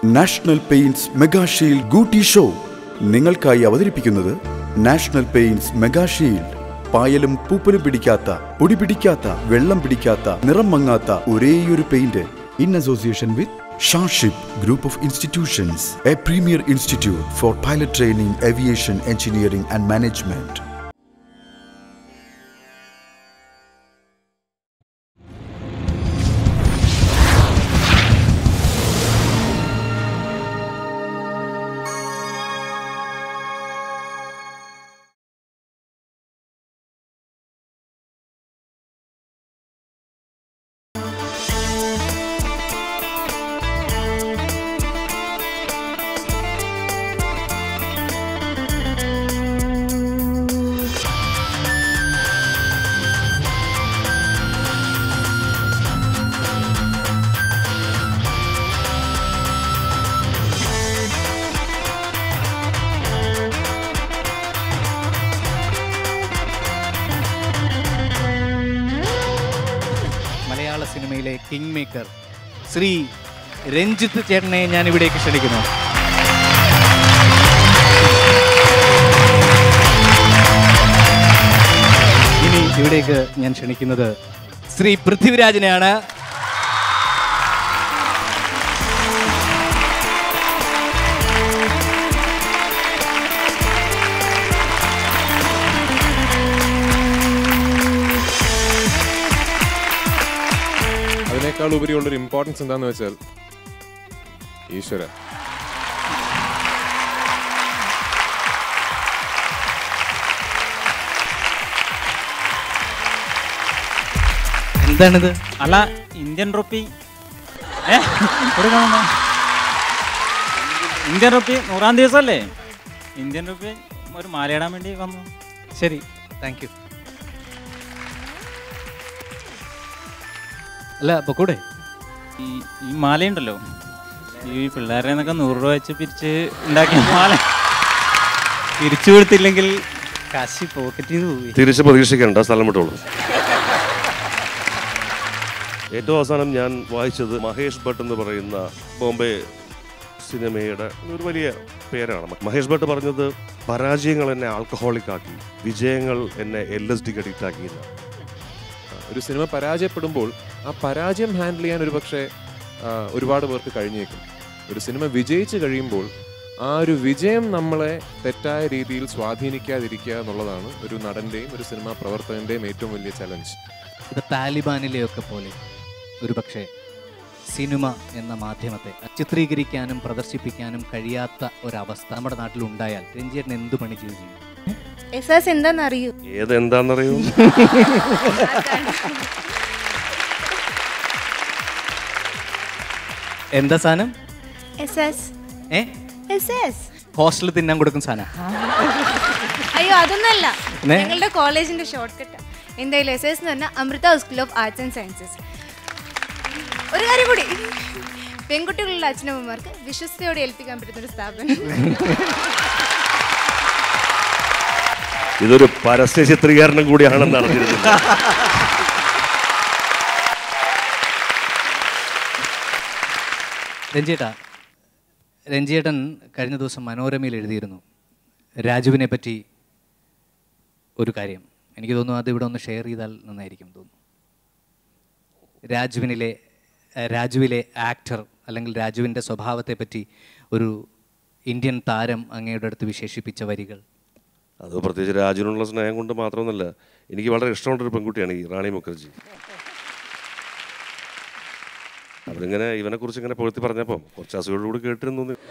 National paints mega shield Goody show നിങ്ങൾക്കായി അവതരിപ്പിക്കുന്നത് national paints mega shield പായലും പൂപ്പലും പിടിക്കാത്ത പൊടി പിടിക്കാത്ത വെള്ളം പിടിക്കാത്ത നിറം മങ്ങാത്ത ഒരേയൊരു paint in association with Shashib group of institutions a premier institute for pilot training aviation engineering and management മലയാള സിനിമയിലെ കിങ് മേക്കർ ശ്രീ രഞ്ജിത്ത് ചേട്ടനെ ഞാൻ ഇവിടേക്ക് ക്ഷണിക്കുന്നു ഇനി ഇവിടേക്ക് ഞാൻ ക്ഷണിക്കുന്നത് ശ്രീ പൃഥ്വിരാജിനെയാണ് അതിനേക്കാൾ ഉപരിയുള്ളൊരു ഇമ്പോർട്ടൻസ് എന്താന്ന് വെച്ചാൽ ഈശ്വര എന്താണിത് അല്ല ഇന്ത്യൻ റുപ്പി ഏ ഇവിടെ കാണുന്നു ഇന്ത്യൻ റുപ്പി നൂറാം ദിവസമല്ലേ ഇന്ത്യൻ റുപ്പി ഒരു മാലയിടാൻ വേണ്ടി വന്നു ശരി താങ്ക് യു അല്ല അപ്പൊ കൂടെ ഈ ഈ മാലയുണ്ടല്ലോ ഈ പിള്ളേരെ നിന്നൊക്കെ നൂറ് രൂപ വെച്ച് പിരിച്ച് ഉണ്ടാക്കിയ മാല തിരിച്ചു കൊടുത്തില്ലെങ്കിൽ കാശി പോക്കറ്റിൽ നിന്ന് പോയി തിരിച്ച് പ്രതീക്ഷിക്കേണ്ട സ്ഥലം വിട്ടോളൂ ഏറ്റവും അവസാനം ഞാൻ വായിച്ചത് മഹേഷ് ഭട്ട് എന്ന് പറയുന്ന ബോംബെ സിനിമയുടെ ഒരു വലിയ പേരാണ് മഹേഷ് ഭട്ട് പറഞ്ഞത് പരാജയങ്ങൾ എന്നെ ആൽക്കഹോളിക് ആക്കി വിജയങ്ങൾ എന്നെ എൽ എസ് ഡിക്ക് അഡിക്റ്റ് ആക്കി എന്നാണ്. ഒരു സിനിമ പരാജയപ്പെടുമ്പോൾ ആ പരാജയം ഹാൻഡിൽ ചെയ്യാൻ ഒരു പക്ഷേ ഒരുപാട് പേർക്ക് കഴിഞ്ഞേക്കും ഒരു സിനിമ വിജയിച്ചു കഴിയുമ്പോൾ ആ ഒരു വിജയം നമ്മളെ തെറ്റായ രീതിയിൽ സ്വാധീനിക്കാതിരിക്കുക എന്നുള്ളതാണ് ഒരു നടന്റെയും ഒരു സിനിമാ പ്രവർത്തകന്റെയും ഏറ്റവും വലിയ ചലഞ്ച് ഇത് താലിബാനിലെയൊക്കെ പോലെ ഒരു പക്ഷേ സിനിമ എന്ന മാധ്യമത്തെ ചിത്രീകരിക്കാനും പ്രദർശിപ്പിക്കാനും കഴിയാത്ത ഒരവസ്ഥ നമ്മുടെ നാട്ടിൽ ഉണ്ടായാൽ രഞ്ജിയേട്ടൻ എന്ത് പണി ചെയ്തു ചെയ്യും എസ് എസ് എന്താന്ന് അറിയൂ ഏതെന്താണെന്നറിയോ എന്താ സാധനം S S A S S ഹോസ്റ്റലിൽ തിന്നാൻ കൊടുക്കും സാധനം അയ്യോ അതൊന്നല്ല പിന്നെ? ഞങ്ങളുടെ കോളേജിന്റെ ഷോർട്ട് കട്ട് എന്തായാലും എസ് എസ് എന്ന് പറഞ്ഞാൽ Amrita school of arts and sciences ഒരു കാര്യം കൂടി പെൺകുട്ടികളുള്ള അച്ഛനമ്മമാർക്ക് വിശ്വസ്തയോടെ ഏൽപ്പിക്കാൻ പറ്റുന്ന ഒരു സ്ഥാപനം ഇതൊരു പരസ്യ ചിത്രീകരണം കൂടിയാണെന്ന് അറിഞ്ഞിരുന്നത് രഞ്ജിയേട്ടാ രഞ്ജിയേട്ടൻ കഴിഞ്ഞ ദിവസം മനോരമയിൽ എഴുതിയിരുന്നു രാജുവിനെ പറ്റി ഒരു കാര്യം എനിക്ക് തോന്നുന്നു അത് ഇവിടെ ഒന്ന് ഷെയർ ചെയ്താൽ നന്നായിരിക്കും തോന്നുന്നു രാജുവിനിലെ ഏഹ്, രാജുവിലെ ആക്ടർ അല്ലെങ്കിൽ രാജുവിൻ്റെ സ്വഭാവത്തെ പറ്റി ഒരു ഇന്ത്യൻ താരം അങ്ങയുടെ അടുത്ത് വിശേഷിപ്പിച്ച വരികൾ അത് പ്രത്യേകിച്ച് രാജുവിനുള്ള സ്നേഹം കൊണ്ട് മാത്രമൊന്നുമല്ല എനിക്ക് വളരെ ഇഷ്ടമുള്ളൊരു പെൺകുട്ടിയാണ് ഈ റാണി മുഖർജി അവരിങ്ങനെ ഇവനെ കുറിച്ച് ഇങ്ങനെ പൊഴുത്തി പറഞ്ഞപ്പോൾ കുറച്ച് അസുഖങ്ങളോട് കേട്ടിരുന്നു എന്ന്.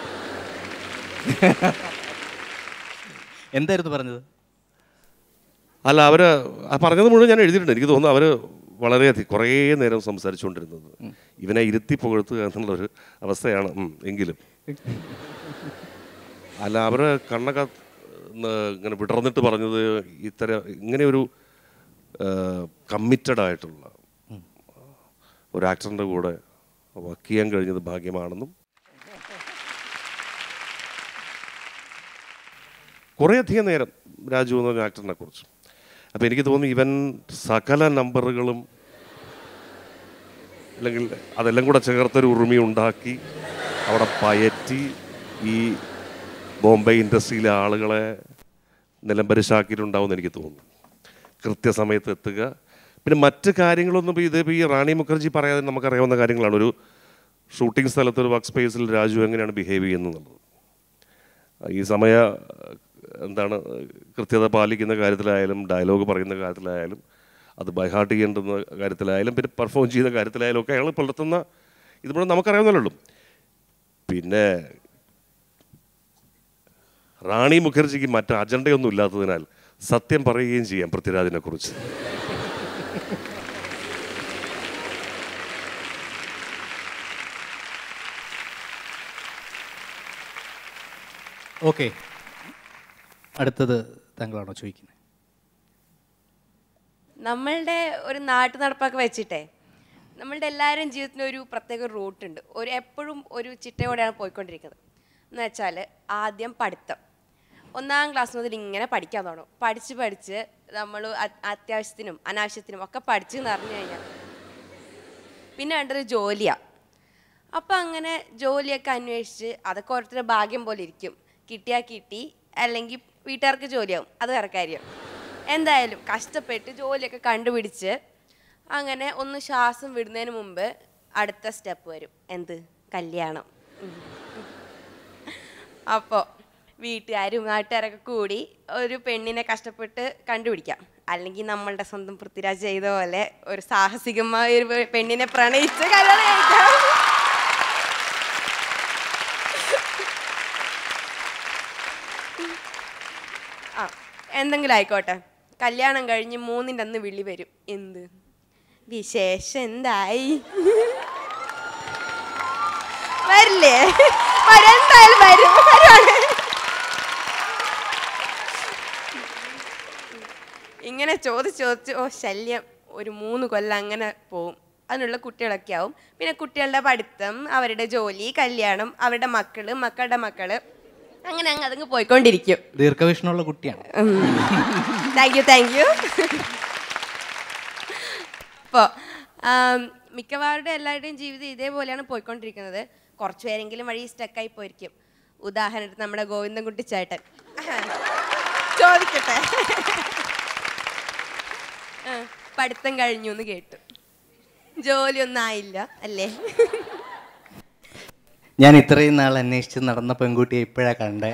എന്തായിരുന്നു പറഞ്ഞത് അല്ല അവർ ആ പറഞ്ഞത് മുഴുവൻ ഞാൻ എഴുതിയിട്ടുണ്ട് എനിക്ക് തോന്നുന്നു അവർ വളരെയധികം കുറേ നേരം സംസാരിച്ചുകൊണ്ടിരുന്നത് ഇവനെ ഇരുത്തി പുകഴ്ത്തുക എന്നുള്ളൊരു അവസ്ഥയാണ് ഉം, എങ്കിലും അല്ല അവർ കണ്ണൊക്കെ ഒന്ന് ഇങ്ങനെ വിടർന്നിട്ട് പറഞ്ഞത് ഇത്തരം ഇങ്ങനെ ഒരു കമ്മിറ്റഡ് ആയിട്ടുള്ള ഒരു ആക്ടറിൻ്റെ കൂടെ വർക്ക് ചെയ്യാൻ കഴിഞ്ഞത് ഭാഗ്യമാണെന്നും കുറേയധികം നേരം രാജു എന്ന് പറഞ്ഞ ആക്ടറിനെ കുറിച്ച് അപ്പോൾ എനിക്ക് തോന്നി ഇവൻ സകല നമ്പറുകളും അല്ലെങ്കിൽ അതെല്ലാം കൂടെ ചേർത്തൊരു ഉറുമി ഉണ്ടാക്കി അവിടെ പയറ്റി ഈ ബോംബെ ഇൻഡസ്ട്രിയിലെ ആളുകളെ നിലംപരിശാക്കിയിട്ടുണ്ടാവും എന്ന് എനിക്ക് തോന്നുന്നു കൃത്യസമയത്ത് എത്തുക പിന്നെ മറ്റ് കാര്യങ്ങളൊന്നും ഇപ്പോൾ ഇത് ഇപ്പോൾ ഈ റാണി മുഖർജി പറയാതെ നമുക്കറിയാവുന്ന കാര്യങ്ങളാണ് ഒരു ഷൂട്ടിംഗ് സ്ഥലത്ത് ഒരു വർക്ക് സ്പേസിൽ രാജു എങ്ങനെയാണ് ബിഹേവ് ചെയ്യുന്നത് എന്നുള്ളത് ഈ സമയ എന്താണ് കൃത്യത പാലിക്കുന്ന കാര്യത്തിലായാലും ഡയലോഗ് പറയുന്ന കാര്യത്തിലായാലും അത് ബൈഹാർട്ട് ചെയ്യേണ്ടുന്ന കാര്യത്തിലായാലും പിന്നെ പെർഫോം ചെയ്യുന്ന കാര്യത്തിലായാലും ഒക്കെ അയാൾ പുലർത്തുന്ന ഇതിവിടെ നമുക്കറിയാവുന്നല്ലോ പിന്നെ റാണി മുഖർജിക്ക് മറ്റ് അജണ്ടയൊന്നും ഇല്ലാത്തതിനാൽ സത്യം പറയുകയും ചെയ്യാം പൃഥ്വിരാജിനെ കുറിച്ച് ഓക്കെ അടുത്തത് താങ്കളാണോ ചോദിക്കുന്നത് നമ്മളുടെ ഒരു നാട്ടു നടപ്പൊക്കെ വെച്ചിട്ടേ നമ്മളുടെ എല്ലാവരും ജീവിതത്തിന് ഒരു പ്രത്യേക റൂട്ടുണ്ട് ഒരു എപ്പോഴും ഒരു ചിട്ടയോടെയാണ് പോയിക്കൊണ്ടിരിക്കുന്നത് എന്ന് വെച്ചാൽ ആദ്യം പഠിത്തം ഒന്നാം ക്ലാസ് മുതൽ ഇങ്ങനെ പഠിക്കാൻ തുടങ്ങും പഠിച്ച് പഠിച്ച് നമ്മൾ അത്യാവശ്യത്തിനും അനാവശ്യത്തിനും ഒക്കെ പഠിച്ച് എന്ന് പറഞ്ഞു കഴിഞ്ഞാൽ പിന്നെ വേണ്ടത് ജോലിയാണ് അപ്പം അങ്ങനെ ജോലിയൊക്കെ അന്വേഷിച്ച് അതൊക്കെ ഓരോരുത്തരുടെ ഭാഗ്യം പോലെ ഇരിക്കും കിട്ടിയാൽ കിട്ടി അല്ലെങ്കിൽ വീട്ടുകാർക്ക് ജോലിയാവും അത് വേറെ കാര്യം എന്തായാലും കഷ്ടപ്പെട്ട് ജോലിയൊക്കെ കണ്ടുപിടിച്ച് അങ്ങനെ ഒന്ന് ശ്വാസം വിടുന്നതിന് മുമ്പ് അടുത്ത സ്റ്റെപ്പ് വരും എന്ത് കല്യാണം അപ്പോൾ വീട്ടുകാരും നാട്ടുകാരൊക്കെ കൂടി ഒരു പെണ്ണിനെ കഷ്ടപ്പെട്ട് കണ്ടുപിടിക്കാം അല്ലെങ്കിൽ നമ്മളുടെ സ്വന്തം പൃഥ്വിരാജ് ചെയ്ത പോലെ ഒരു സാഹസികമായ ഒരു പെണ്ണിനെ പ്രണയിച്ച് കല്യാണം കഴിക്കാം ആ എന്തെങ്കിലും ആയിക്കോട്ടെ കല്യാണം കഴിഞ്ഞ് മൂന്നിൻ്റെ അന്ന് വിളി വരും എന്ത് വിശേഷം എന്തായി വരില്ലേ വരും എന്തായാലും വരും വരുവാണ് ഇങ്ങനെ ചോദിച്ച് ചോദിച്ച് ഓ ശല്യം ഒരു മൂന്ന് കൊല്ലം അങ്ങനെ പോവും അതിനുള്ള കുട്ടികളൊക്കെ ആവും പിന്നെ കുട്ടികളുടെ പഠിത്തം അവരുടെ ജോലി കല്യാണം അവരുടെ മക്കള് മക്കളുടെ മക്കള് അങ്ങനെ അങ്ങ് അതങ്ങ് പോയിക്കൊണ്ടിരിക്കും ദീർഘവീക്ഷണമുള്ള കുട്ടിയാണ് താങ്ക് യു താങ്ക് യു അപ്പോൾ മിക്കവാറുടെ എല്ലാവരുടെയും ജീവിതം ഇതേപോലെയാണ് പോയിക്കൊണ്ടിരിക്കുന്നത് കുറച്ച് പേരെങ്കിലും വഴി സ്റ്റക്കായി പോയിരിക്കും ഉദാഹരണത്തിന് നമ്മുടെ ഗോവിന്ദൻകുട്ടി ചേട്ടൻ ചോദിക്കട്ടെ ആ, പഠിത്തം കഴിഞ്ഞു എന്ന് കേട്ടു ജോലിയൊന്നും ആയില്ല അല്ലേ ഞാൻ ഇത്രയും നാൾ അന്വേഷിച്ച് നടന്ന പെൺകുട്ടിയെ ഇപ്പോഴാ കണ്ടേ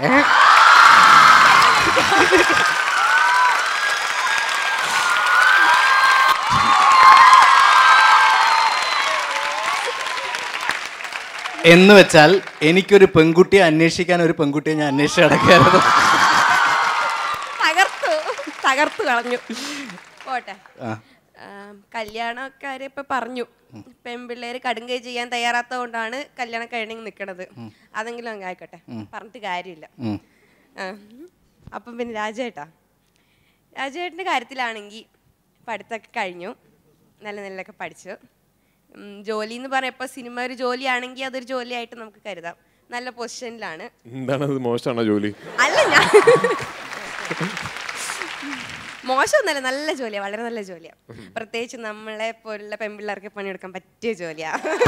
എന്ന് വെച്ചാൽ എനിക്കൊരു പെൺകുട്ടിയെ അന്വേഷിക്കാൻ ഒരു പെൺകുട്ടിയെ ഞാൻ അന്വേഷിച്ച് നടക്കായിരുന്നു തകർത്തു തകർത്തു കളഞ്ഞു പോട്ടെ ആ. കല്യാണക്കാരെ ഇപ്പൊ പറഞ്ഞു പെൺപിള്ളേര് കടുങ്കൈ ചെയ്യാൻ തയ്യാറാത്തത് കൊണ്ടാണ് കല്യാണം കഴിഞ്ഞ് നിൽക്കണത് അതെങ്കിലും അങ്ങ് ആയിക്കോട്ടെ പറഞ്ഞിട്ട് കാര്യമില്ല ഉം. ആ. അപ്പം പിന്നെ രാജേട്ടാ രാജേട്ടൻ്റെ കാര്യത്തിലാണെങ്കിൽ പഠിത്തമൊക്കെ കഴിഞ്ഞു നല്ല നല്ലൊക്കെ പഠിച്ചു ഉം, ജോലി എന്ന് പറഞ്ഞപ്പോൾ സിനിമ ഒരു ജോലിയാണെങ്കിൽ അതൊരു ജോലിയായിട്ട് നമുക്ക് കരുതാം നല്ല പൊസിഷനിലാണ് എന്താണ് അത് മോശമാണോ ജോലി അല്ല ഞാൻ മോശമൊന്നല്ല നല്ല ജോലിയാ വളരെ നല്ല ജോലിയാ പ്രത്യേകിച്ച് നമ്മളെ പോലുള്ള പെൺപിള്ളേർക്ക് പണിയെടുക്കാൻ പറ്റിയ ജോലിയാ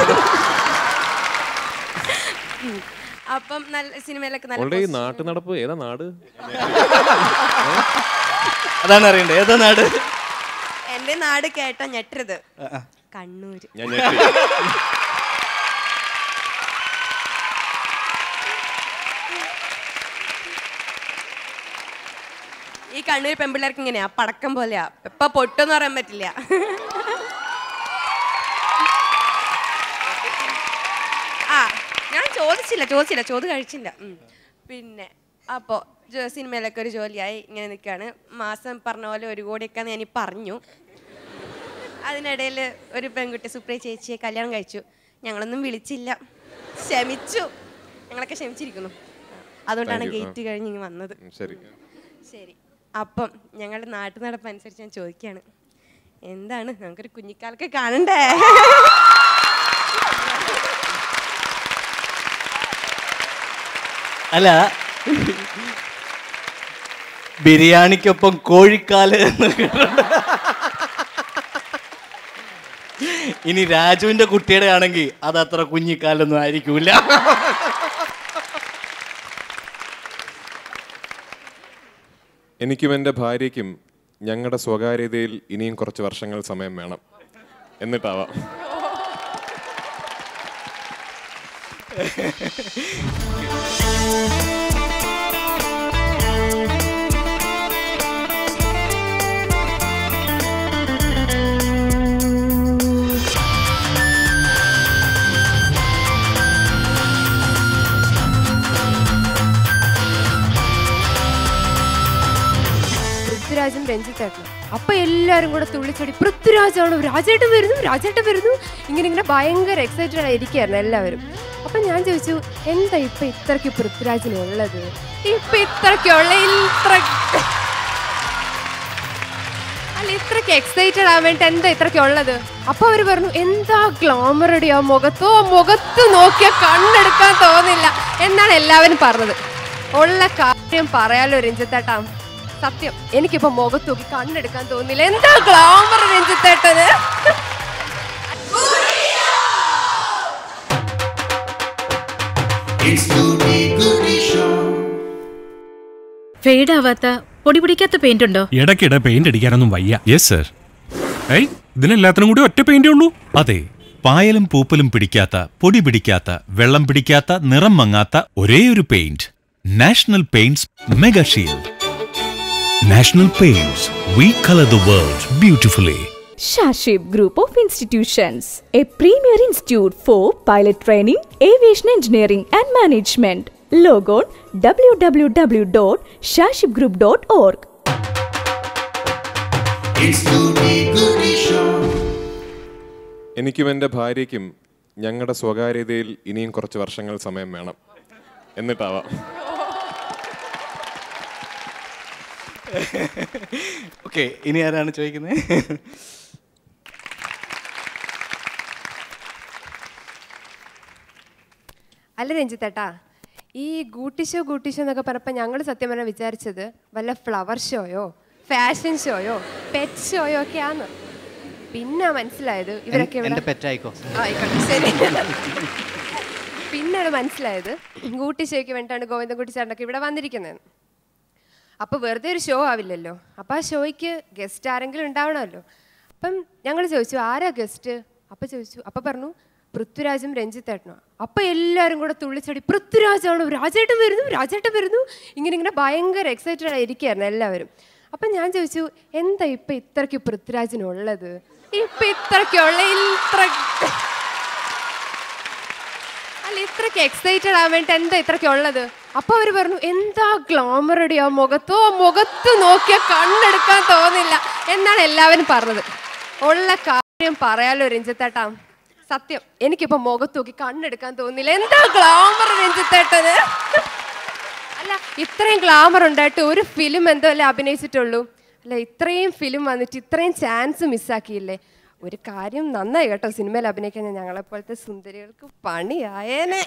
ഉം. അപ്പം നല്ല സിനിമയിലൊക്കെ നല്ല അവളുടെ ഈ position- നാട്ടു നടപ്പ് ഏതാ നാട് അതാണ് അറിയണ്ടേ ഏതാ നാട് എന്റെ നാട് കേട്ടാ ഞെട്ടരുത് ആ, ആ. കണ്ണൂര് ഞാൻ ഞെട്ടി ഈ കണ്ണൂർ പെൺപിള്ളേർക്ക് ഇങ്ങനെയാ പടക്കം പോലെയാ എപ്പ പൊട്ടെന്ന് പറയാൻ പറ്റില്ല ആ ഞാൻ ചോദിച്ചില്ല ചോദിച്ചില്ല ചോദ്യം കഴിച്ചില്ല ഉം. പിന്നെ അപ്പോൾ സിനിമയിലൊക്കെ ഒരു ജോലിയായി ഇങ്ങനെ നിൽക്കുകയാണ് മാസം പറഞ്ഞ പോലെ ഒരു കോടിയൊക്കെ ഞാൻ ഈ പറഞ്ഞു അതിനിടയിൽ ഒരു പെൺകുട്ടി സുപ്രിയ ചേച്ചിയെ കല്യാണം കഴിച്ചു ഞങ്ങളൊന്നും വിളിച്ചില്ല ക്ഷമിച്ചു ഞങ്ങളൊക്കെ ക്ഷമിച്ചിരിക്കുന്നു അതുകൊണ്ടാണ് Thank you. ഗേറ്റ് കഴിഞ്ഞ് ഇങ്ങ് വന്നത് ഉം, ശരി ശരി അപ്പം ഞങ്ങളുടെ നാട്ടു നടപ്പ് അനുസരിച്ച് ഞാൻ ചോദിക്കുകയാണ് എന്താണ് നമുക്കൊരു കുഞ്ഞിക്കാലൊക്കെ കാണണ്ടേ അല്ല ബിരിയാണിക്കൊപ്പം കോഴിക്കാല് എന്ന് കേട്ടിട്ടുണ്ട്. ഇനി രാജുവിന്റെ കുട്ടിയുടെ ആണെങ്കിൽ അത് അത്ര കുഞ്ഞിക്കാലൊന്നും ആയിരിക്കൂല എനിക്കും എൻ്റെ ഭാര്യയ്ക്കും ഞങ്ങളുടെ സ്വകാര്യതയിൽ ഇനിയും കുറച്ച് വർഷങ്ങൾ സമയം വേണം എന്നിട്ടാവാം പൃഥ്വിരാജും രഞ്ജിത്തേട്ടനും അപ്പൊ എല്ലാരും കൂടെ തുള്ളിച്ചടി പൃഥ്വിരാജാണ് രാജേട്ടൻ വരുന്നു രാജേട്ടൻ വരുന്നു ഇങ്ങനെ ഇങ്ങനെ ഭയങ്കര എക്സൈറ്റഡ് ആയിരിക്കായിരുന്നു എല്ലാവരും അപ്പൊ ഞാൻ ചോദിച്ചു എന്താ ഇപ്പൊ ഇത്രയ്ക്ക് പൃഥ്വിരാജിനുള്ളത് ഇപ്പൊ ഇത്രയ്ക്കുള്ള ഇത്ര അല്ല ഇത്രയ്ക്ക് എക്സൈറ്റഡ് ആവാൻ വേണ്ടി എന്താ ഇത്രയ്ക്ക് ഉള്ളത് അപ്പൊ അവര് പറഞ്ഞു എന്താ ഗ്ലാമറടി ആ മുഖത്തോ ആ മുഖത്ത് നോക്കിയാ കണ്ണെടുക്കാൻ തോന്നില്ല എന്നാണ് എല്ലാവരും പറഞ്ഞത് ഉള്ള കാര്യം പറയാലോ രഞ്ജിത്തേട്ടാ സത്യം എനിക്കിപ്പോ മുഖത്ത് നോക്കി കണ്ണെടുക്കാൻ തോന്നില്ല എന്താ ഗ്ലാമർ രഞ്ജിത്തേട്ടന് ഫെയ്ഡ് ആവാത്ത പൊടി പിടിക്കാത്ത പെയിന്റ് ഉണ്ടോ ഇടയ്ക്കിടെ പെയിന്റ് അടിക്കാനൊന്നും വയ്യ യെസ് സർ ഏയ് ഇതിനെല്ലാത്തിനും കൂടി ഒറ്റ പെയിന്റേ ഉള്ളൂ അതെ പായലും പൂപ്പലും പിടിക്കാത്ത പൊടി പിടിക്കാത്ത വെള്ളം പിടിക്കാത്ത നിറം മങ്ങാത്ത ഒരേയൊരു paint national paints mega shield national paints we colour the world beautifully Shashib Group of Institutions, a premier institute for pilot training, aviation engineering and management. Log on www.shashibgroup.org. എനിക്കും എൻ്റെ ഭാര്യയ്ക്കും ഞങ്ങളുടെ സ്വകാര്യതയിൽ ഇനിയും കുറച്ച് വർഷങ്ങൾ സമയം വേണം എന്നിട്ടാവാം ഓക്കെ ഇനി ആരാണ് ചോദിക്കുന്നത് അല്ല രഞ്ജിത്തേട്ടാ ഈ ഗൂട്ടി ഷോ ഗൂട്ടി ഷോ എന്നൊക്കെ പറഞ്ഞപ്പോൾ ഞങ്ങൾ സത്യം പറഞ്ഞാൽ വിചാരിച്ചത് വല്ല ഫ്ലവർ ഷോയോ ഫാഷൻ ഷോയോ പെറ്റ് ഷോയോ ഒക്കെയാന്ന് പിന്നെ മനസ്സിലായത് ഇവരൊക്കെ ഇവിടെ എന്റെ പെറ്റായിക്കോ ആയിക്കോട്ടെ ശരി പിന്നാണ് മനസ്സിലായത് ഗൂട്ടി ഷോയ്ക്ക് വേണ്ടിയിട്ടാണ് ഗോവിന്ദൻകുട്ടി ചേട്ടനൊക്കെ ഇവിടെ വന്നിരിക്കുന്നത് അപ്പോൾ വെറുതെ ഒരു ഷോ ആവില്ലല്ലോ അപ്പോൾ ആ ഷോയ്ക്ക് ഗസ്റ്റ് ആരെങ്കിലും ഉണ്ടാവണമല്ലോ അപ്പം ഞങ്ങൾ ചോദിച്ചു ആരാ ഗസ്റ്റ് അപ്പം ചോദിച്ചു അപ്പം പറഞ്ഞു പൃഥ്വിരാജും രഞ്ജിത്തേട്ടനോ അപ്പം എല്ലാവരും കൂടെ തുള്ളിച്ചടി പൃഥ്വിരാജാണ് രാജേട്ടൻ വരുന്നു രാജേട്ടൻ വരുന്നു ഇങ്ങനെ ഇങ്ങനെ ഭയങ്കര എക്സൈറ്റഡ് ആയിരിക്കായിരുന്നു എല്ലാവരും അപ്പം ഞാൻ ചോദിച്ചു എന്താ ഇപ്പം ഇത്രയ്ക്ക് പൃഥ്വിരാജിനുള്ളത് ഇപ്പം ഇത്രയ്ക്കുള്ള ഇത്ര അല്ല ഇത്രയ്ക്ക് എക്സൈറ്റഡ് ആവാൻ വേണ്ടി എന്താ ഇത്രയ്ക്ക് ഉള്ളത് അപ്പൊ അവര് പറഞ്ഞു എന്താ ഗ്ലാമറടി ആ മുഖത്തോ ആ മുഖത്ത് നോക്കിയാ കണ്ണെടുക്കാൻ തോന്നില്ല എന്നാണ് എല്ലാവരും പറഞ്ഞത് ഉള്ള കാര്യം പറയാലോ രഞ്ജിത്തേട്ടാ സത്യം എനിക്കിപ്പോ മുഖത്ത് നോക്കി കണ്ണെടുക്കാൻ തോന്നില്ല എന്താ ഗ്ലാമർ രഞ്ജിത്തേട്ടന് അല്ല ഇത്രയും ഗ്ലാമർ ഉണ്ടായിട്ട് ഒരു ഫിലിം എന്തോ അല്ലേ അഭിനയിച്ചിട്ടുള്ളൂ അല്ല ഇത്രയും ഫിലിം വന്നിട്ട് ഇത്രയും ചാൻസ് മിസ്സാക്കിയില്ലേ ഒരു കാര്യം നന്നായി കേട്ടോ സിനിമയിൽ അഭിനയിക്കാൻ ഞങ്ങളെ പോലത്തെ സുന്ദരികൾക്ക് പണിയായേനെ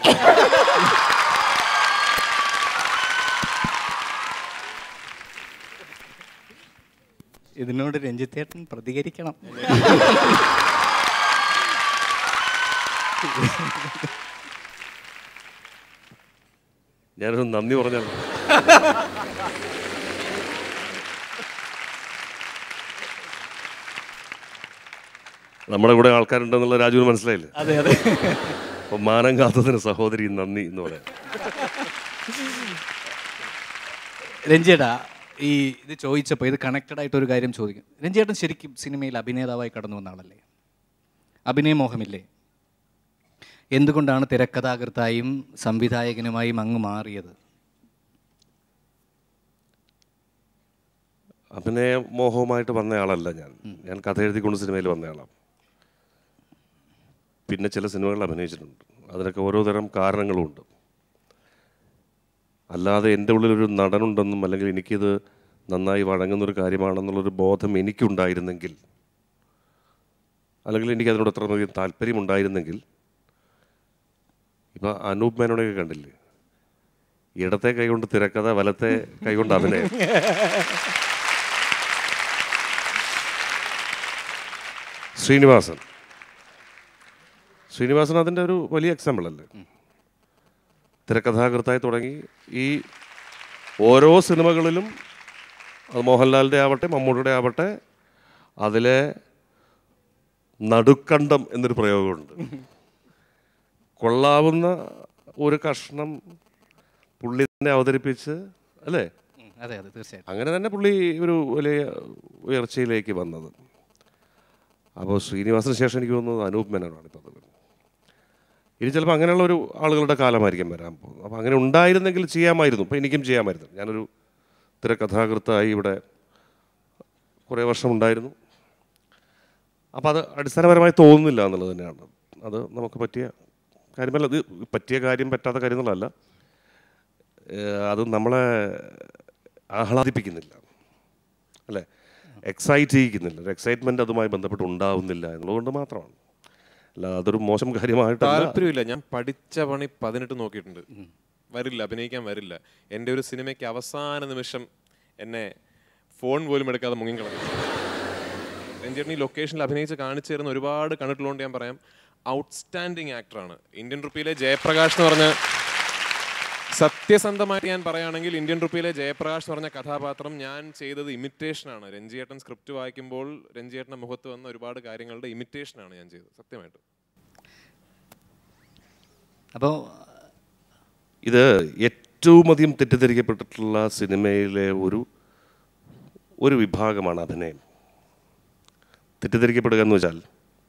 ഇതിനോട് രഞ്ജിത്തേട്ടൻ പ്രതികരിക്കണം ഞാനൊരു നന്ദി പറഞ്ഞാൽ നമ്മുടെ കൂടെ ആൾക്കാരുണ്ടെന്നുള്ള രാജുവിന് മനസ്സിലായില്ലേ അതെ അതെ അപ്പൊ മാനം കാത്തതിന് സഹോദരി നന്ദി എന്ന് പറയാം രഞ്ജിയേട്ടാ ഈ ഇത് ചോദിച്ചപ്പോൾ ഇത് കണക്റ്റഡ് ആയിട്ട് ഒരു കാര്യം ചോദിക്കും രഞ്ജിയേട്ടൻ ശരിക്കും സിനിമയിൽ അഭിനേതാവായി കടന്നു വന്ന ആളല്ലേ അഭിനയമോഹമില്ലേ എന്തുകൊണ്ടാണ് തിരക്കഥാകൃത്തായും സംവിധായകനുമായും അങ്ങ് മാറിയത് അഭിനയ മോഹവുമായിട്ട് വന്ന ആളല്ല ഞാൻ ഞാൻ കഥ എഴുതിക്കൊണ്ട് സിനിമയിൽ വന്ന ആളാണ് പിന്നെ ചില സിനിമകളിൽ അഭിനയിച്ചിട്ടുണ്ട് അതിനൊക്കെ ഓരോ തരം കാരണങ്ങളുമുണ്ട് അല്ലാതെ എൻ്റെ ഉള്ളിലൊരു നടനുണ്ടെന്നും അല്ലെങ്കിൽ എനിക്കിത് നന്നായി വഴങ്ങുന്നൊരു കാര്യമാണെന്നുള്ളൊരു ബോധം എനിക്കുണ്ടായിരുന്നെങ്കിൽ അല്ലെങ്കിൽ എനിക്ക് അതിനോട് അത്രമധികം താല്പര്യമുണ്ടായിരുന്നെങ്കിൽ ഇപ്പം അനൂപ് മേനോനെയൊക്കെ കണ്ടില്ലേ ഇടത്തെ കൈകൊണ്ട് തിരക്കഥ വലത്തെ കൈകൊണ്ട് അഭിനയം ശ്രീനിവാസൻ ശ്രീനിവാസൻ അതിൻ്റെ ഒരു വലിയ എക്സാമ്പിൾ അല്ലേ തിരക്കഥാകൃത്തായി തുടങ്ങി ഈ ഓരോ സിനിമകളിലും അത് മോഹൻലാലിൻ്റെ ആവട്ടെ മമ്മൂട്ടിയുടെ ആവട്ടെ അതിലെ നടുക്കണ്ടം എന്നൊരു പ്രയോഗമുണ്ട് കൊള്ളാവുന്ന ഒരു കഷ്ണം പുള്ളി തന്നെ അവതരിപ്പിച്ച് അല്ലേ ഉം, അതെ അതെ തീർച്ചയായിട്ടും അങ്ങനെ തന്നെ പുള്ളി ഒരു വലിയ ഉയർച്ചയിലേക്ക് വന്നത് അപ്പോൾ ശ്രീനിവാസന് ശേഷം എനിക്ക് തോന്നുന്നത് അനൂപ് മേനോനാണ് ഇപ്പോൾ അത് ഇനി ചിലപ്പോൾ അങ്ങനെയുള്ള ഒരു ആളുകളുടെ കാലമായിരിക്കും വരാൻ പോകുന്നത് അപ്പോൾ അങ്ങനെ ഉണ്ടായിരുന്നെങ്കിൽ ചെയ്യാമായിരുന്നു ഇപ്പോൾ എനിക്കും ചെയ്യാമായിരുന്നു ഞാനൊരു തിരക്കഥാകൃത്തായി ഇവിടെ കുറേ വർഷം ഉണ്ടായിരുന്നു അപ്പോൾ അത് അടിസ്ഥാനപരമായി തോന്നുന്നില്ല എന്നുള്ളത് തന്നെയാണ് അത് നമുക്ക് പറ്റിയ കാര്യമല്ല ഇത് പറ്റിയ കാര്യം പറ്റാത്ത കാര്യം എന്നുള്ളതല്ല ഏഹ് അത് നമ്മളെ ആഹ്ലാദിപ്പിക്കുന്നില്ല അല്ലേ എക്സൈറ്റ് ചെയ്യിക്കുന്നില്ല ഒരു എക്സൈറ്റ്മെൻറ്റ് അതുമായി ബന്ധപ്പെട്ട് ഉണ്ടാവുന്നില്ല എന്നുള്ളതുകൊണ്ട് മാത്രമാണ് അല്ല അതൊരു മോശം കാര്യമായിട്ടല്ല താല്പര്യമില്ല ഞാൻ പഠിച്ച പണി പതിനെട്ട് നോക്കിയിട്ടുണ്ട് വരില്ല അഭിനയിക്കാൻ വരില്ല എൻ്റെ ഒരു സിനിമയ്ക്ക് അവസാന നിമിഷം എന്നെ ഫോൺ പോലും എടുക്കാതെ മുങ്ങിക്കളഞ്ഞു രഞ്ജേട്ടൻ ഈ ലൊക്കേഷനിൽ അഭിനയിച്ച് കാണിച്ചു തരുന്ന ഒരുപാട് കണ്ടിട്ടുള്ളതുകൊണ്ട് ഞാൻ പറയാം ഔട്ട്സ്റ്റാൻഡിങ് ആക്ടറാണ് ഇന്ത്യൻ റുപ്പിയിലെ ജയപ്രകാശ് എന്ന് പറഞ്ഞ സത്യസന്ധമായിട്ട് ഞാൻ പറയുകയാണെങ്കിൽ ഇന്ത്യൻ റുപ്പിയിലെ ജയപ്രകാശ് എന്ന് പറഞ്ഞ കഥാപാത്രം ഞാൻ ചെയ്തത് ഇമിറ്റേഷനാണ് രഞ്ജിയേട്ടൻ സ്ക്രിപ്റ്റ് വായിക്കുമ്പോൾ രഞ്ജിയേട്ടൻ്റെ മുഖത്ത് വന്ന ഒരുപാട് കാര്യങ്ങളുടെ ഇമിറ്റേഷനാണ് ഞാൻ ചെയ്തത് സത്യമായിട്ട് അപ്പോൾ ഇത് ഏറ്റവും അധികം തെറ്റിദ്ധരിക്കപ്പെട്ടിട്ടുള്ള സിനിമയിലെ ഒരു ഒരു വിഭാഗമാണ് അഭിനയം തെറ്റിദ്ധരിക്കപ്പെടുക എന്ന് വെച്ചാൽ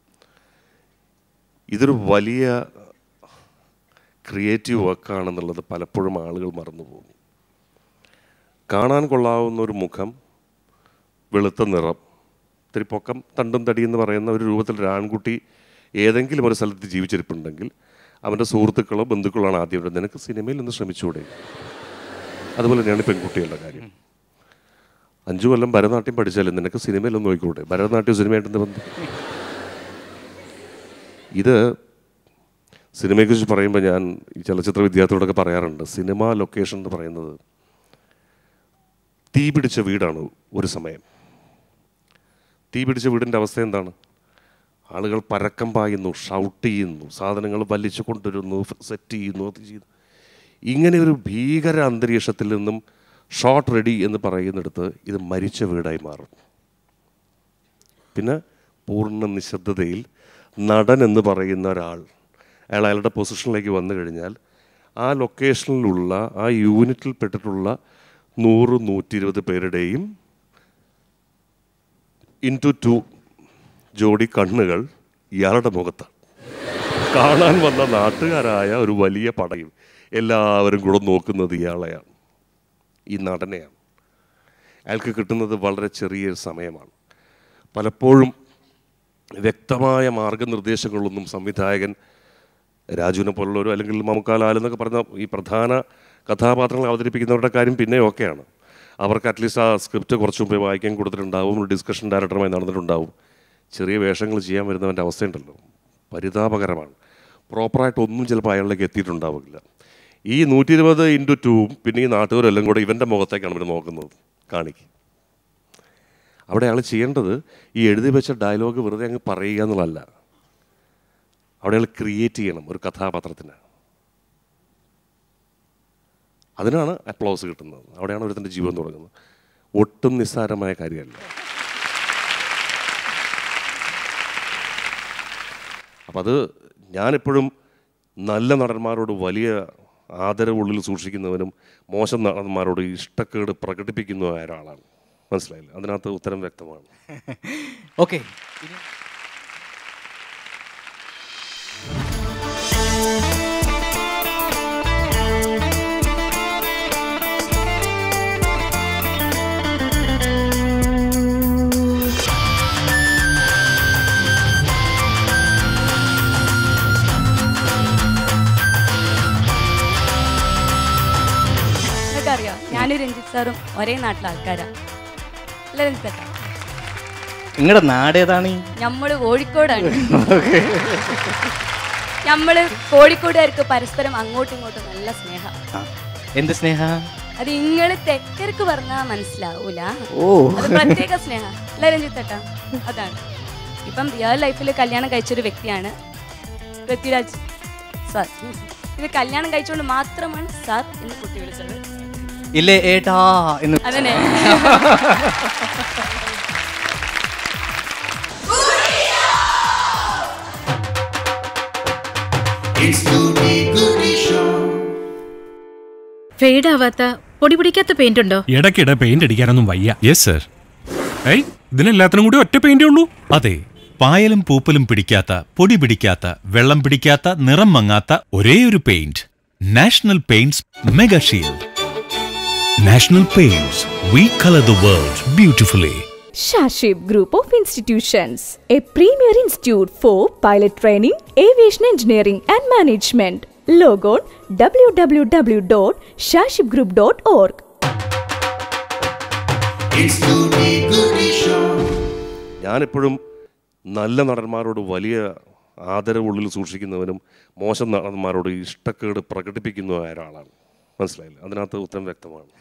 ഇതൊരു വലിയ ക്രിയേറ്റീവ് വർക്കാണെന്നുള്ളത് പലപ്പോഴും ആളുകൾ മറന്നു പോകും കാണാൻ കൊള്ളാവുന്ന ഒരു മുഖം വെളുത്ത നിറം ഇത്തിരി പൊക്കം തണ്ടും തടി എന്ന് പറയുന്ന ഒരു രൂപത്തിൽ ഒരു ആൺകുട്ടി ഏതെങ്കിലും ഒരു സ്ഥലത്ത് ജീവിച്ചിരിപ്പുണ്ടെങ്കിൽ അവൻ്റെ സുഹൃത്തുക്കളോ ബന്ധുക്കളോ ആണ് ആദ്യം ഇവിടെ നിനക്ക് സിനിമയിൽ ഒന്ന് ശ്രമിച്ചുകൂടെ അതുപോലെ തന്നെയാണ് പെൺകുട്ടികളുടെ കാര്യം അഞ്ചു കൊല്ലം ഭരതനാട്യം പഠിച്ചാലും നിനക്ക് സിനിമയിൽ ഒന്ന് നോക്കിക്കൂടെ ഭരതനാട്യം സിനിമയായിട്ട് എന്ത് ബന്ധം ഇത് സിനിമയെക്കുറിച്ച് പറയുമ്പോൾ ഞാൻ ഈ ചലച്ചിത്ര വിദ്യാർത്ഥികളോടൊക്കെ പറയാറുണ്ട് സിനിമ ലൊക്കേഷൻ എന്ന് പറയുന്നത് തീ പിടിച്ച വീടാണ് ഒരു സമയം തീ പിടിച്ച വീടിൻ്റെ അവസ്ഥ എന്താണ് ആളുകൾ പരക്കം പായുന്നു ഷൗട്ട് ചെയ്യുന്നു സാധനങ്ങൾ വലിച്ചു കൊണ്ടുവരുന്നു സെറ്റ് ചെയ്യുന്നു അത് ചെയ്യുന്നു ഇങ്ങനെ ഒരു ഭീകര അന്തരീക്ഷത്തിൽ നിന്നും ഷോട്ട് റെഡി എന്ന് പറയുന്നിടത്ത് ഇത് മരിച്ച വീടായി മാറും പിന്നെ പൂർണ്ണ നിശബ്ദതയിൽ നടൻ എന്ന് പറയുന്ന ഒരാൾ അയാൾ അയാളുടെ പൊസിഷനിലേക്ക് വന്നു കഴിഞ്ഞാൽ ആ ലൊക്കേഷനിലുള്ള ആ യൂണിറ്റിൽ പെട്ടിട്ടുള്ള നൂറ് നൂറ്റി ഇരുപത് പേരുടെയും ഇൻറ്റു ടു ജോഡി കണ്ണുകൾ ഇയാളുടെ മുഖത്താണ് കാണാൻ വന്ന നാട്ടുകാരായ ഒരു വലിയ പടയും എല്ലാവരും കൂടെ നോക്കുന്നത് ഇയാളെയാണ് ഈ നടനെയാണ് അയാൾക്ക് കിട്ടുന്നത് വളരെ ചെറിയ സമയമാണ് പലപ്പോഴും വ്യക്തമായ മാർഗനിർദ്ദേശങ്ങളൊന്നും സംവിധായകൻ രാജുവിനെ പോലുള്ളവരോ അല്ലെങ്കിൽ മമുക്കാലാൽ എന്നൊക്കെ പറഞ്ഞ ഈ പ്രധാന കഥാപാത്രങ്ങൾ അവതരിപ്പിക്കുന്നവരുടെ കാര്യം പിന്നെ ഓക്കെയാണ് അവർക്ക് അറ്റ്ലീസ്റ്റ് ആ സ്ക്രിപ്റ്റ് കുറച്ച് മുമ്പേ വായിക്കാൻ കൊടുത്തിട്ടുണ്ടാവും ഒരു ഡിസ്കഷൻ ഡയറക്ടറുമായി നടന്നിട്ടുണ്ടാവും ചെറിയ വേഷങ്ങൾ ചെയ്യാൻ വരുന്നവൻ്റെ അവസ്ഥയുണ്ടല്ലോ പരിതാപകരമാണ് പ്രോപ്പറായിട്ട് ഒന്നും ചിലപ്പോൾ അയാളിലേക്ക് എത്തിയിട്ടുണ്ടാവില്ല ഈ നൂറ്റി ഇരുപത് ഇൻറ്റു ടൂവും പിന്നെ ഈ നാട്ടുകാരെല്ലാം കൂടെ ഇവൻ്റെ മുഖത്തേക്കാണ് ഇവർ നോക്കുന്നത് കാണിക്ക് അവിടെ അയാൾ ചെയ്യേണ്ടത് ഈ എഴുതി വെച്ച ഡയലോഗ് വെറുതെ അങ്ങ് പറയുക എന്നുള്ളതല്ല അവിടെ അയാൾ ക്രിയേറ്റ് ചെയ്യണം ഒരു കഥാപാത്രത്തിന് അതിനാണ് അപ്ലോസ് കിട്ടുന്നത് അവിടെയാണ് ഒരുത്തിൻ്റെ ജീവൻ തുടങ്ങുന്നത് ഒട്ടും നിസ്സാരമായ കാര്യമല്ല അപ്പം അത് ഞാനെപ്പോഴും നല്ല നടന്മാരോട് വലിയ ആദരവുള്ളിൽ സൂക്ഷിക്കുന്നവനും മോശം നടന്മാരോട് ഇഷ്ടക്കേട് പ്രകടിപ്പിക്കുന്നതുമായ ഒരാളാണ് മനസ്സിലായില്ല അതിനകത്ത് ഉത്തരം വ്യക്തമാണ് ഓക്കെ നിങ്ങൾക്കറിയോ ഞാനും രഞ്ജിത്ത് സാറും ഒരേ നാട്ടിലെ ആൾക്കാരാണ് അല്ല രഞ്ജിത്ത് ചേട്ടാ നിങ്ങളുടെ നാടേതാണ് നമ്മള് കോഴിക്കോടാണ് നമ്മള് കോഴിക്കോടുകാർക്ക് പരസ്പരം അങ്ങോട്ടും ഇങ്ങോട്ടും നല്ല സ്നേഹം എന്ത് സ്നേഹ അത് ഇങ്ങള് തെക്കർക്ക് പറഞ്ഞാ മനസ്സിലാവൂല ഓ. അത് പ്രത്യേക സ്നേഹ അല്ല രഞ്ജിത്ത് ചേട്ടാ അതാണ് ഇപ്പം റിയൽ ലൈഫിൽ കല്യാണം കഴിച്ചൊരു വ്യക്തിയാണ് പൃഥ്വിരാജ് സാർ ഇത് കല്യാണം കഴിച്ചുകൊണ്ട് മാത്രമാണ് സാർ എന്ന് കുട്ടി വിളിച്ചത് ഇല്ലേ ഏട്ടാ എന്ന് അതന്നെ ഫെയ്ഡ് ആവാത്ത പൊടി പിടിക്കാത്ത പെയിന്റ് ഉണ്ടോ ഇടയ്ക്കിടെ പെയിന്റ് അടിക്കാനൊന്നും വയ്യ യെസ് സർ ഏയ് ഇതിനെല്ലാത്തിനും കൂടി ഒറ്റ പെയിന്റേ ഉള്ളൂ അതെ പായലും പൂപ്പലും പിടിക്കാത്ത പൊടി പിടിക്കാത്ത വെള്ളം പിടിക്കാത്ത നിറം മങ്ങാത്ത ഒരേയൊരു paint national paints mega shield national paints we colour the world beautifully Shashib Group of Institutions, a premier institute for pilot training, aviation engineering and management. Log on www.shashibgroup.org. ഞാനെപ്പോഴും നല്ല നടന്മാരോട് വലിയ ആദരവുള്ളിൽ സൂക്ഷിക്കുന്നവനും മോശം നടന്മാരോട് ഇഷ്ടക്കേട് പ്രകടിപ്പിക്കുന്ന ഒരാളാണ് മനസ്സിലായില്ല അതിനകത്ത് ഉത്തരം വ്യക്തമാണ്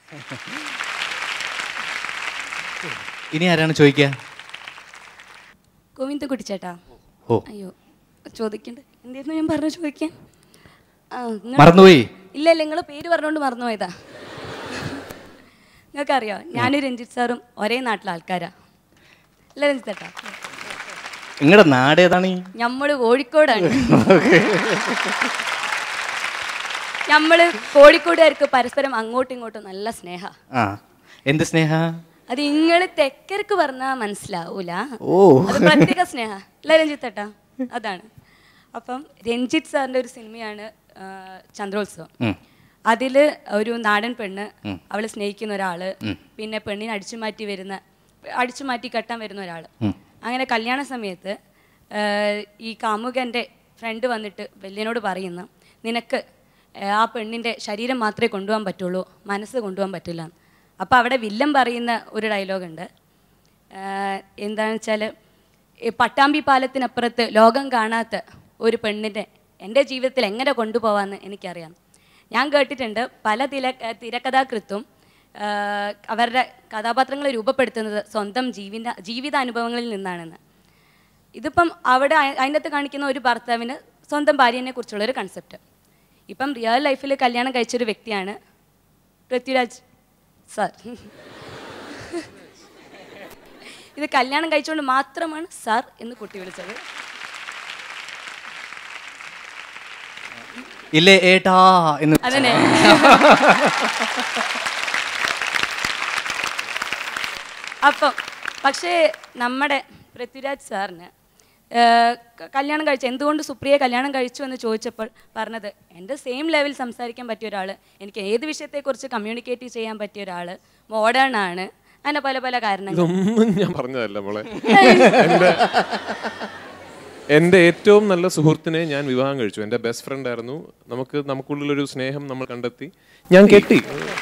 ഇനി ആരാണ് ചോദിക്കുക ഗോവിന്ദ കുട്ടിച്ചേട്ടാ ഓ. അയ്യോ ചോദിക്കണ്ട് എന്തായിരുന്നു ഞാൻ പറഞ്ഞു ചോദിക്കാൻ ആ, നിങ്ങള്- മറന്നുപോയി? ഇല്ല ഇല്ല നിങ്ങൾ പേര് പറഞ്ഞുകൊണ്ട് മറന്നുപോയതാ നിങ്ങൾക്കറിയോ ഞാനും രഞ്ജിത്ത് സാറും ഒരേ നാട്ടിലെ ആൾക്കാരാ അല്ല രഞ്ജിത്ത് ചേട്ടാ നിങ്ങളുടെ നാട് ഏതാണ് ഈ ഞമ്മള് കോഴിക്കോടാണ് ഞമ്മള് കോഴിക്കോടുകാർക്ക് പരസ്പരം അങ്ങോട്ടും ഇങ്ങോട്ടും നല്ല സ്നേഹ ആ എന്ത് സ്നേഹ അത് ഇങ്ങള് തെക്കർക്ക് പറഞ്ഞാ മനസ്സിലാവൂല ഓ. അത് പ്രത്യേക സ്നേഹ അല്ല രഞ്ജിത്ത് ഏട്ടാ അതാണ് അപ്പം രഞ്ജിത്ത് സാറിന്റെ ഒരു സിനിമയാണ് ആ, ചന്ദ്രോത്സവം ഉം. അതില് ഒരു നാടൻ പെണ്ണ് ഉം. അവള് സ്നേഹിക്കുന്ന ഒരാള് ഉം. പിന്നെ പെണ്ണിനെ അടിച്ചു മാറ്റി വരുന്ന അടിച്ചു മാറ്റി കെട്ടാൻ വരുന്ന ഒരാള് ഉം. അങ്ങനെ കല്യാണ സമയത്ത് ആ, ഈ കാമുകന്റെ ഫ്രണ്ട് വന്നിട്ട് വല്യനോട് പറയുന്നു നിനക്ക് ആ, ആ പെണ്ണിന്റെ ശരീരം മാത്രമേ കൊണ്ടുപോകാൻ പറ്റുള്ളൂ മനസ്സ് കൊണ്ടുപോകാൻ പറ്റില്ല അപ്പോൾ അവിടെ വില്ലൻ പറയുന്ന ഒരു ഡയലോഗുണ്ട് എന്താണെന്ന് വെച്ചാൽ പട്ടാമ്പി പാലത്തിനപ്പുറത്ത് ലോകം കാണാത്ത ഒരു പെണ്ണിനെ എൻ്റെ ജീവിതത്തിൽ എങ്ങനെ കൊണ്ടുപോകാമെന്ന് എനിക്കറിയാം ഞാൻ കേട്ടിട്ടുണ്ട് പല തിര തിരക്കഥാകൃത്തും ആ, അവരുടെ കഥാപാത്രങ്ങളെ രൂപപ്പെടുത്തുന്നത് സ്വന്തം ജീവിത ജീവിതാനുഭവങ്ങളിൽ നിന്നാണെന്ന് ഇതിപ്പം അവിടെ അ- അതിൻ്റെ അകത്ത് കാണിക്കുന്ന ഒരു ഭർത്താവിന് സ്വന്തം ഭാര്യനെ കുറിച്ചുള്ള ഒരു കൺസെപ്റ്റ് ഇപ്പം റിയൽ ലൈഫിൽ കല്യാണം കഴിച്ചൊരു വ്യക്തിയാണ് പൃഥ്വിരാജ് സാർ ഇത് കല്യാണം കഴിച്ചുകൊണ്ട് മാത്രമാണ് സാർ എന്ന് കുട്ടി വിളിച്ചത് ഇല്ലേ ഏട്ടാ എന്ന് അതന്നെ അപ്പം പക്ഷേ നമ്മുടെ പൃഥ്വിരാജ് സാറിന് ഏഹ്, ക- കല്യാണം കഴിച്ചു എന്തുകൊണ്ട് സുപ്രിയെ കല്യാണം കഴിച്ചു എന്ന് ചോദിച്ചപ്പോൾ പറഞ്ഞത് എൻ്റെ സെയിം ലെവൽ സംസാരിക്കാൻ പറ്റിയ ഒരാൾ എനിക്ക് ഏത് വിഷയത്തെക്കുറിച്ച് കമ്മ്യൂണിക്കേറ്റ് ചെയ്യാൻ പറ്റിയ ഒരാൾ മോഡേൺ ആണ് അങ്ങനെ പല പല കാരണങ്ങൾ ഇതൊന്നും ഞാൻ പറഞ്ഞതല്ല മോളെ എൻ്റെ എൻ്റെ ഏറ്റവും നല്ല സുഹൃത്തിനെ ഞാൻ വിവാഹം കഴിച്ചു എൻ്റെ ബെസ്റ്റ് ഫ്രണ്ട് ആയിരുന്നു നമുക്ക് നമുക്കുള്ളിലൊരു സ്നേഹം നമ്മൾ കണ്ടെത്തി ഞാൻ കെട്ടി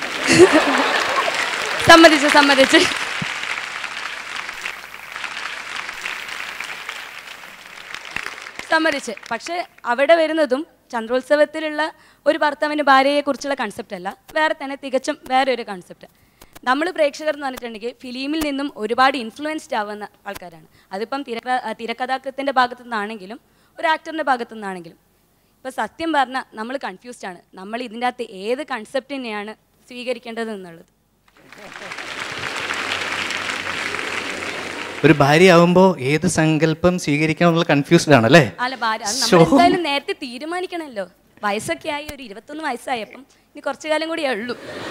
സമ്മതിച്ചു സമ്മതിച്ചു സമ്മതിച്ച് പക്ഷേ അവിടെ വരുന്നതും ചന്ദ്രോത്സവത്തിലുള്ള ഒരു ഭർത്താവിൻ്റെ ഭാര്യയെക്കുറിച്ചുള്ള കൺസെപ്റ്റ് അല്ല വേറെ തന്നെ തികച്ചും വേറെ ഒരു കൺസെപ്റ്റ് നമ്മൾ പ്രേക്ഷകർ എന്ന് പറഞ്ഞിട്ടുണ്ടെങ്കിൽ ഫിലിമിൽ നിന്നും ഒരുപാട് ഇൻഫ്ലുവൻസ്ഡ് ആവുന്ന ആൾക്കാരാണ് അതിപ്പം തിരക്ക തിരക്കഥാകൃത്തിൻ്റെ ഭാഗത്തു നിന്നാണെങ്കിലും ഒരു ആക്ടറിൻ്റെ ഭാഗത്തു നിന്നാണെങ്കിലും ഇപ്പോൾ സത്യം പറഞ്ഞാൽ നമ്മൾ കൺഫ്യൂസ്ഡ് ആണ് നമ്മൾ ഇതിൻ്റെ അകത്ത് ഏത് കൺസെപ്റ്റിനെയാണ് സ്വീകരിക്കേണ്ടത് എന്നുള്ളത് ഒരു ഭാര്യയാവുമ്പോൾ ഏത് സങ്കല്പം സ്വീകരിക്കണം എന്നുള്ള കൺഫ്യൂസ്ഡ് ആണല്ലേ അല്ല ഭാര്യ അത് ശോ. നമ്മൾ എന്തായാലും നേരത്തെ തീരുമാനിക്കണമല്ലോ വയസ്സൊക്കെ ആയി ഒരു ഇരുപത്തൊന്ന് വയസ്സായപ്പം ഇനി കുറച്ചു കാലം കൂടിയേ ഉള്ളൂ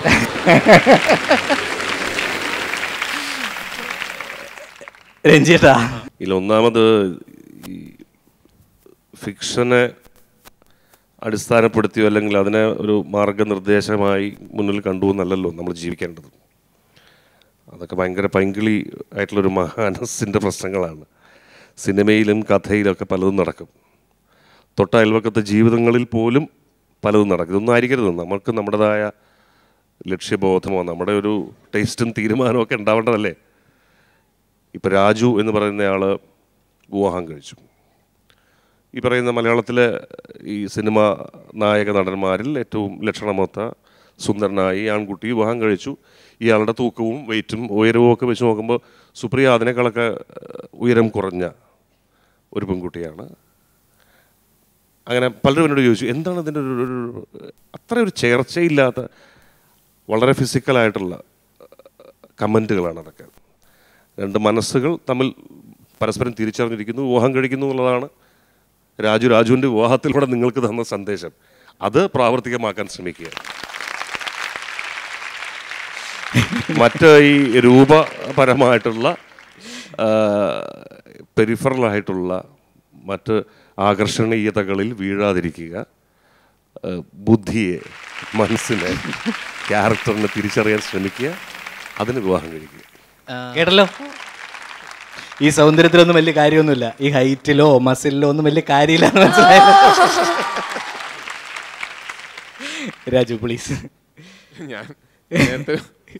രഞ്ജിയേട്ടാ ഇതിൽ ഒന്നാമത് ഈ ഫിക്ഷനെ അടിസ്ഥാനപ്പെടുത്തിയോ അല്ലെങ്കിൽ അതിനെ ഒരു മാർഗനിർദ്ദേശമായി മുന്നിൽ കണ്ടു എന്നല്ലല്ലോ നമ്മൾ ജീവിക്കേണ്ടത് അതൊക്കെ ഭയങ്കര പൈങ്കിളി ആയിട്ടുള്ളൊരു മനസ്സിൻ്റെ പ്രശ്നങ്ങളാണ് സിനിമയിലും കഥയിലും ഒക്കെ പലതും നടക്കും തൊട്ട അയൽവക്കത്തെ ജീവിതങ്ങളിൽ പോലും പലതും നടക്കും ഇതൊന്നും ആയിരിക്കരുത് നമുക്ക് നമ്മുടേതായ ലക്ഷ്യബോധമോ നമ്മുടെ ഒരു ടേസ്റ്റും തീരുമാനവും ഒക്കെ ഉണ്ടാവേണ്ടതല്ലേ ഇപ്പോൾ രാജു എന്ന് പറയുന്നയാൾ വിവാഹം കഴിച്ചു ഈ പറയുന്ന മലയാളത്തിലെ ഈ സിനിമ നായക നടന്മാരിൽ ഏറ്റവും ലക്ഷണമൊത്ത സുന്ദരനായി ഈ ആൺകുട്ടി വിവാഹം കഴിച്ചു ഇയാളുടെ തൂക്കവും വെയിറ്റും ഉയരവും ഒക്കെ വെച്ച് നോക്കുമ്പോൾ സുപ്രിയ അതിനേക്കാളൊക്കെ ഏഹ്, ഉയരം കുറഞ്ഞ ഒരു പെൺകുട്ടിയാണ് അങ്ങനെ പലരും എന്നോട് ചോദിച്ചു എന്താണ് ഇതിൻ്റെ ഒരു ഒരു അത്ര ഒരു ചേർച്ചയില്ലാത്ത വളരെ ഫിസിക്കലായിട്ടുള്ള കമൻറ്റുകളാണ് അതൊക്കെ രണ്ട് മനസ്സുകൾ തമ്മിൽ പരസ്പരം തിരിച്ചറിഞ്ഞിരിക്കുന്നു വിവാഹം കഴിക്കുന്നു എന്നുള്ളതാണ് രാജു രാജുവിൻ്റെ വിവാഹത്തിലൂടെ നിങ്ങൾക്ക് തന്ന സന്ദേശം അത് പ്രാവർത്തികമാക്കാൻ ശ്രമിക്കുക മറ്റ് ഈ രൂപപരമായിട്ടുള്ള പെരിഫറലായിട്ടുള്ള മറ്റ് ആകർഷണീയതകളിൽ വീഴാതിരിക്കുക ആ, ബുദ്ധിയെ മനസ്സിനെ ക്യാരക്ടറിനെ തിരിച്ചറിയാൻ ശ്രമിക്കുക അതിന് വിവാഹം കഴിക്കുക കേട്ടല്ലോ ഈ സൗന്ദര്യത്തിലൊന്നും വലിയ കാര്യമൊന്നുമില്ല ഈ ഹൈറ്റിലോ മസിലിലോ ഒന്നും വലിയ കാര്യമില്ല മനസ്സിലായല്ലോ രാജു പ്ലീസ് ഞാൻ നേരത്തെ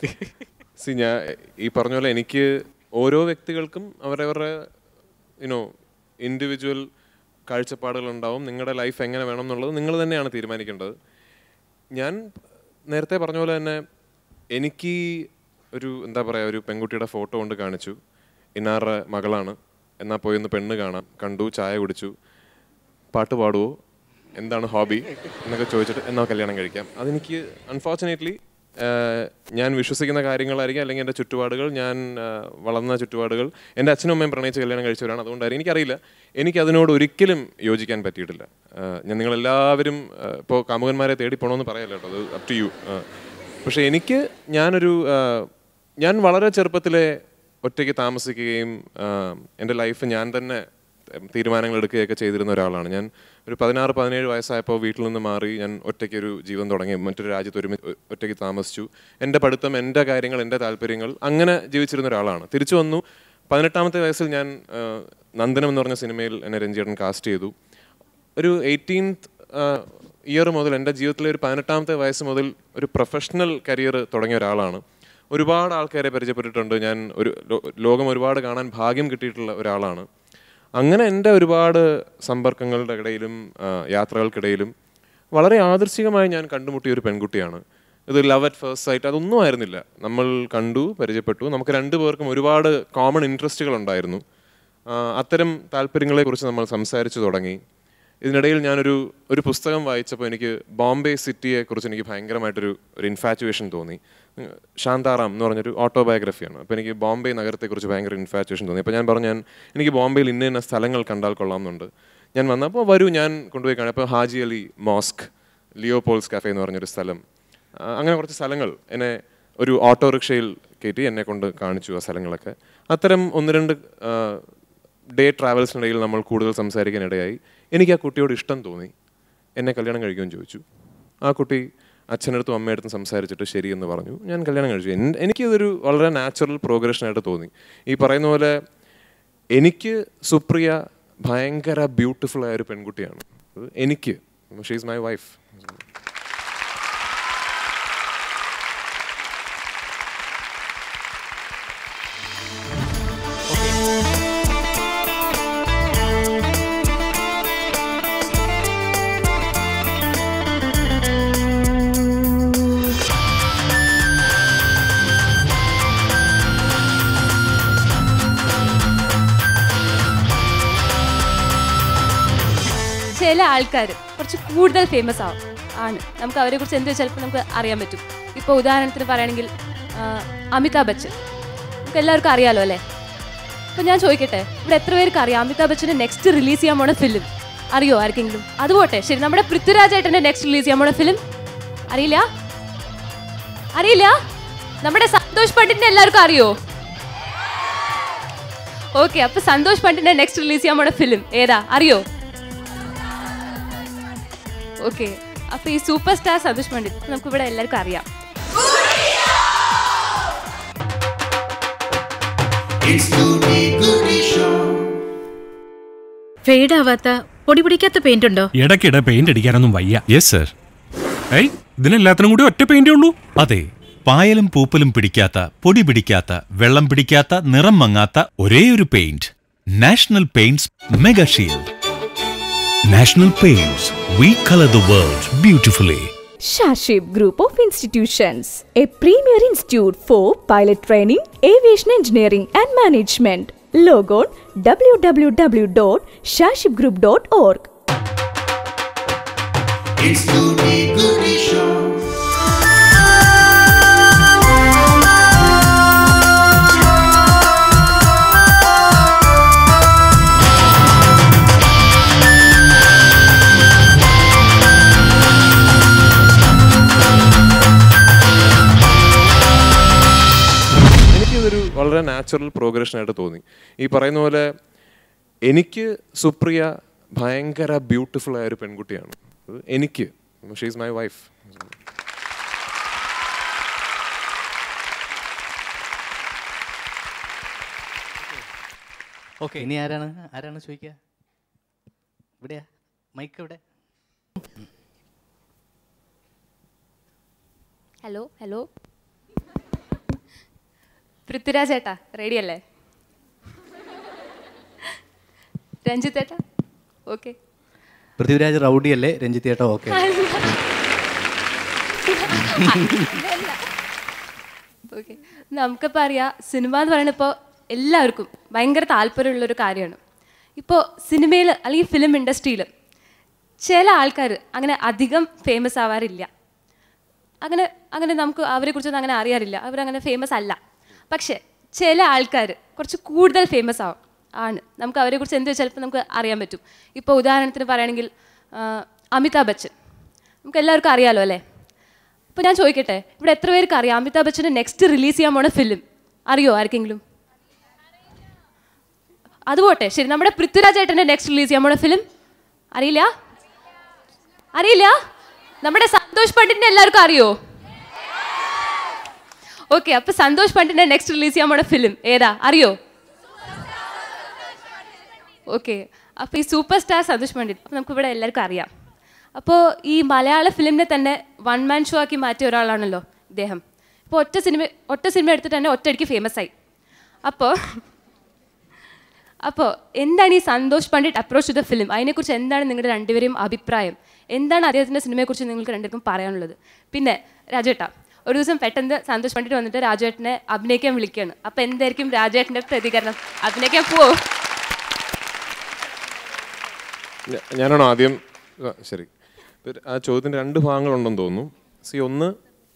സി ഞാൻ ഈ പറഞ്ഞ പോലെ എനിക്ക് ഓരോ വ്യക്തികൾക്കും അവരവരുടെ യുനോ ഇൻഡിവിജ്വൽ കാഴ്ചപ്പാടുകൾ ഉണ്ടാവും നിങ്ങളുടെ ലൈഫ് എങ്ങനെ വേണം എന്നുള്ളത് നിങ്ങൾ തന്നെയാണ് തീരുമാനിക്കേണ്ടത് ഞാൻ നേരത്തെ പറഞ്ഞ പോലെ തന്നെ എനിക്ക് ഒരു എന്താ പറയുക ഒരു പെൺകുട്ടിയുടെ ഫോട്ടോ കൊണ്ട് കാണിച്ചു ഇന്നാറുടെ മകളാണ് എന്നാൽ പോയി ഒന്ന് പെണ്ണ് കാണാം കണ്ടു ചായ കുടിച്ചു പാട്ട് പാടുവോ എന്താണ് ഹോബി എന്നൊക്കെ ചോദിച്ചിട്ട് എന്നാ കല്യാണം കഴിക്കാം അതെനിക്ക് അൺഫോർച്ചുനേറ്റ്ലി ഞാൻ വിശ്വസിക്കുന്ന കാര്യങ്ങളായിരിക്കും അല്ലെങ്കിൽ എൻ്റെ ചുറ്റുപാടുകൾ ഞാൻ ആ, വളർന്ന ചുറ്റുപാടുകൾ എൻ്റെ അച്ഛനും അമ്മയും പ്രണയിച്ച് കല്യാണം കഴിച്ചവരാണ് അതുകൊണ്ടായിരിക്കും എനിക്കറിയില്ല എനിക്ക് അതിനോട് ഒരിക്കലും യോജിക്കാൻ പറ്റിയിട്ടില്ല ആ, ഞാൻ നിങ്ങളെല്ലാവരും ഇപ്പോൾ കാമുകന്മാരെ തേടി പോകണമെന്ന് പറയല്ലോ കേട്ടോ അത് അപ് ടു യു പക്ഷേ എനിക്ക് ഞാനൊരു ആ, ഞാൻ വളരെ ചെറുപ്പത്തിലെ ഒറ്റയ്ക്ക് താമസിക്കുകയും ആ, എൻ്റെ ലൈഫ് ഞാൻ തന്നെ തീരുമാനങ്ങൾ എടുക്കുകയൊക്കെ ചെയ്തിരുന്ന ഒരാളാണ് ഞാൻ ഒരു പതിനാറ് പതിനേഴ് വയസ്സായപ്പോൾ വീട്ടിൽ നിന്ന് മാറി ഞാൻ ഒറ്റയ്ക്ക് ഒരു ജീവൻ തുടങ്ങി മറ്റൊരു രാജ്യത്ത് ഒരുമി ഒ- ഒറ്റയ്ക്ക് താമസിച്ചു എൻ്റെ പഠിത്തം എൻ്റെ കാര്യങ്ങൾ എൻ്റെ താല്പര്യങ്ങൾ അങ്ങനെ ജീവിച്ചിരുന്ന ഒരാളാണ് തിരിച്ചു വന്നു പതിനെട്ടാമത്തെ വയസ്സിൽ ഞാൻ ആ, നന്ദനം എന്ന് പറഞ്ഞ സിനിമയിൽ എന്നെ രഞ്ജിയേട്ടൻ കാസ്റ്റ് ചെയ്തു ഒരു എയ്റ്റീൻത്ത് ഇയർ മുതൽ എൻ്റെ ജീവിതത്തിലെ ഒരു പതിനെട്ടാമത്തെ വയസ്സ് മുതൽ ഒരു പ്രൊഫഷണൽ കരിയർ തുടങ്ങിയ ഒരാളാണ് ഒരുപാട് ആൾക്കാരെ പരിചയപ്പെട്ടിട്ടുണ്ട് ഞാൻ ഒരു ലോ- ലോകം ഒരുപാട് കാണാൻ ഭാഗ്യം കിട്ടിയിട്ടുള്ള ഒരാളാണ് അങ്ങനെ എൻ്റെ ഒരുപാട് സമ്പർക്കങ്ങളുടെ ഇടയിലും ആ, യാത്രകൾക്കിടയിലും വളരെ ആദർശികമായി ഞാൻ കണ്ടുമുട്ടിയ ഒരു പെൺകുട്ടിയാണ് ഇത് ലവ് അറ്റ് ഫസ്റ്റ് സൈറ്റ് അതൊന്നും ആയിരുന്നില്ല നമ്മൾ കണ്ടു പരിചയപ്പെട്ടു നമുക്ക് രണ്ടു പേർക്കും ഒരുപാട് കോമൺ ഇൻട്രസ്റ്റുകൾ ഉണ്ടായിരുന്നു ആ, അത്തരം താല്പര്യങ്ങളെക്കുറിച്ച് നമ്മൾ സംസാരിച്ചു തുടങ്ങി ഇതിനിടയിൽ ഞാനൊരു ഒരു പുസ്തകം വായിച്ചപ്പോൾ എനിക്ക് ബോംബെ സിറ്റിയെ കുറിച്ച് എനിക്ക് ഭയങ്കരമായിട്ടൊരു ഒരു ഇൻഫാറ്റുവേഷൻ തോന്നി ഉം, ശാന്താറാം എന്ന് പറഞ്ഞൊരു ഓട്ടോബയോഗ്രഫിയാണ് അപ്പോൾ എനിക്ക് ബോംബെ നഗരത്തെക്കുറിച്ച് ഭയങ്കര ഇൻഫാറ്റുവേഷൻ തോന്നി അപ്പോൾ ഞാൻ പറഞ്ഞു ഞാൻ എനിക്ക് ബോംബെയിൽ ഇന്ന ഇന്ന സ്ഥലങ്ങൾ കണ്ടാൽ കൊള്ളാമെന്നുണ്ട് ഞാൻ വന്നപ്പോൾ വരൂ ഞാൻ കൊണ്ടുപോയി കാണാം അപ്പോൾ Haji Ali mosque Leopold's cafe എന്ന് പറഞ്ഞൊരു സ്ഥലം ആ, അങ്ങനെ കുറച്ച് സ്ഥലങ്ങൾ എന്നെ ഒരു ഓട്ടോറിക്ഷയിൽ കയറ്റി എന്നെ കൊണ്ട് കാണിച്ചു ആ സ്ഥലങ്ങളൊക്കെ അത്തരം ഒന്ന് രണ്ട് ഡേ ട്രാവൽസിനിടയിൽ നമ്മൾ കൂടുതൽ സംസാരിക്കാൻ ഇടയായി എനിക്ക് ആ കുട്ടിയോട് ഇഷ്ടം തോന്നി എന്നെ കല്യാണം കഴിക്കുമെന്ന് ചോദിച്ചു ആ കുട്ടി അച്ഛനടുത്തും അമ്മയടുത്തും സംസാരിച്ചിട്ട് ശരിയെന്ന് പറഞ്ഞു ഞാൻ കല്യാണം കഴിച്ചു എൻ- എനിക്കിതൊരു വളരെ നാച്ചുറൽ പ്രോഗ്രഷനായിട്ട് തോന്നി ഈ പറയുന്ന പോലെ എനിക്ക് സുപ്രിയ ഭയങ്കര ബ്യൂട്ടിഫുൾ ആയ ഒരു പെൺകുട്ടിയാണ് അത് എനിക്ക് ഷീസ് മൈ വൈഫ് ചില ആൾക്കാർ കുറച്ച് കൂടുതൽ ഫേമസ് ആവും ആണ് നമുക്ക് അവരെ കുറിച്ച് എന്ത് ചിലപ്പോൾ നമുക്ക് അറിയാൻ പറ്റും ഇപ്പോൾ ഉദാഹരണത്തിന് പറയുകയാണെങ്കിൽ ആ, അമിതാഭ് ബച്ചൻ നമുക്ക് എല്ലാവർക്കും അറിയാലോ അല്ലേ അപ്പോൾ ഞാൻ ചോദിക്കട്ടെ ഇവിടെ എത്ര പേർക്ക് അറിയാം അമിതാഭ് ബച്ചൻ്റെ നെക്സ്റ്റ് റിലീസ് ചെയ്യാൻ പോണ ഫിലിം അറിയോ ആർക്കെങ്കിലും അത് പോട്ടെ ശരി നമ്മുടെ പൃഥ്വിരാജ് ഏട്ടൻ്റെ നെക്സ്റ്റ് റിലീസ് ചെയ്യാൻ പോണ ഫിലിം അറിയില്ല അറിയില്ല നമ്മുടെ സന്തോഷ് പണ്ഡിറ്റിനെ എല്ലാവർക്കും അറിയോ ഓക്കെ അപ്പൊ സന്തോഷ് പണ്ഡിറ്റിന്റെ നെക്സ്റ്റ് റിലീസ് ചെയ്യാൻ പോണ ഫിലിം ഏതാ അറിയോ ഓക്കെ അപ്പൊ ഈ സൂപ്പർ സ്റ്റാർ സന്തോഷ് പണ്ഡിറ്റ് നമുക്ക് ഇവിടെ എല്ലാവർക്കും അറിയാം ഫെയ്ഡ് ആവാത്ത പൊടി പിടിക്കാത്ത പെയിന്റ് ഉണ്ടോ ഇടയ്ക്കിടെ പെയിന്റ് അടിക്കാനൊന്നും വയ്യ യെസ് സർ ഏയ് ഇതിനെല്ലാത്തിനും കൂടി ഒറ്റ പെയിന്റേ ഉള്ളൂ അതെ പായലും പൂപ്പലും പിടിക്കാത്ത പൊടി പിടിക്കാത്ത വെള്ളം പിടിക്കാത്ത നിറം മങ്ങാത്ത ഒരേയൊരു paint national paints mega shield national paints we colour the world beautifully Shashib Group of Institutions, a premier institute for pilot training, aviation engineering and management. Log on www.shashibgroup.org. It's Goody Goody Show. എനിക്കിതൊരു വളരെ natural progression ആയിട്ട് തോന്നി ഈ പറയുന്ന പോലെ എനിക്ക് സുപ്രിയ ഭയങ്കര beautiful ആയ ഒരു പെൺകുട്ടിയാണ് അത് എനിക്ക് ഷീസ് മൈ വൈഫ് ഓക്കെ ഇനി ആരാണ് ആരാണ് ചോദിക്കുക ഇവിടെയാ മൈക്ക് ഇവിടെ ഹലോ ഹലോ പൃഥ്വിരാജ് ഏട്ടാ റെഡി അല്ലേ രഞ്ജിത്ത് ഏട്ടാ ഓക്കെ പൃഥ്വിരാജ് റൗഡി അല്ലേ രഞ്ജിത്ത് ചേട്ടാ ഓക്കെ ഓക്കെ നമുക്കിപ്പോൾ അറിയാം സിനിമ എന്ന് പറയുന്നത് ഇപ്പോൾ എല്ലാവർക്കും ഭയങ്കര താല്പര്യമുള്ളൊരു കാര്യമാണ് ഇപ്പോൾ സിനിമയിൽ അല്ലെങ്കിൽ ഫിലിം ഇൻഡസ്ട്രിയിൽ ചില ആൾക്കാർ അങ്ങനെ അധികം ഫേമസ് ആവാറില്ല അങ്ങനെ അങ്ങനെ നമുക്ക് അവരെക്കുറിച്ചൊന്നും അങ്ങനെ അറിയാറില്ല അവരങ്ങനെ ഫേമസ് അല്ല പക്ഷേ ചില ആൾക്കാർ കുറച്ച് കൂടുതൽ ഫേമസ് ആവും ആണ് നമുക്ക് അവരെക്കുറിച്ച് എന്ത് ചിലപ്പോൾ നമുക്ക് അറിയാൻ പറ്റും ഇപ്പോൾ ഉദാഹരണത്തിന് പറയുകയാണെങ്കിൽ ആ, അമിതാഭ് ബച്ചൻ നമുക്ക് എല്ലാവർക്കും അറിയാലോ അല്ലേ അപ്പോൾ ഞാൻ ചോദിക്കട്ടെ ഇവിടെ എത്ര പേർക്ക് അറിയാം അമിതാഭ് ബച്ചൻ്റെ നെക്സ്റ്റ് റിലീസ് ചെയ്യാൻ പോണ ഫിലിം അറിയോ ആർക്കെങ്കിലും അത് പോട്ടെ ശരി നമ്മുടെ പൃഥ്വിരാജ് ഏട്ടൻ്റെ നെക്സ്റ്റ് റിലീസ് ചെയ്യാൻ പോണ ഫിലിം അറിയില്ല അറിയില്ല നമ്മുടെ സന്തോഷ് പണ്ഡിറ്റിനെ എല്ലാവർക്കും അറിയോ ഓക്കെ അപ്പൊ സന്തോഷ് പണ്ഡിറ്റിന്റെ നെക്സ്റ്റ് റിലീസ് ചെയ്യാൻ പോണ ഫിലിം ഏതാ അറിയോ ഓക്കെ അപ്പോൾ ഈ സൂപ്പർ സ്റ്റാർ സന്തോഷ് പണ്ഡിറ്റ് അപ്പോൾ നമുക്ക് ഇവിടെ എല്ലാവർക്കും അറിയാം അപ്പോൾ ഈ മലയാള ഫിലിമിനെ തന്നെ വൺ മാൻ ഷോ ആക്കി മാറ്റിയ ഒരാളാണല്ലോ ഇദ്ദേഹം ഇപ്പോൾ ഒറ്റ സിനിമ ഒറ്റ സിനിമ എടുത്തിട്ട് തന്നെ ഒറ്റയടിക്ക് ഫേമസ് ആയി അപ്പോൾ അപ്പോൾ എന്താണ് ഈ Santosh Pandit approach to the film അതിനെക്കുറിച്ച് എന്താണ് നിങ്ങളുടെ രണ്ടുപേരെയും അഭിപ്രായം എന്താണ് അദ്ദേഹത്തിൻ്റെ സിനിമയെക്കുറിച്ച് നിങ്ങൾക്ക് രണ്ടുപേർക്കും പറയാനുള്ളത് പിന്നെ രാജേട്ടാ ഒരു ദിവസം പെട്ടെന്ന് സന്തോഷ് പണ്ഡിറ്റ് വന്നിട്ട് രാജേട്ടനെ അഭിനയിക്കാൻ വിളിക്കുകയാണ് അപ്പോൾ എന്തായിരിക്കും രാജേട്ടൻ്റെ പ്രതികരണം അഭിനയിക്കാൻ പോവോ ഞ- ഞാനാണോ ആദ്യം ആ, ശരി ഇത് ആ ചോദ്യത്തിന് രണ്ട് ഭാഗങ്ങളുണ്ടെന്ന് തോന്നുന്നു സി ഒന്ന്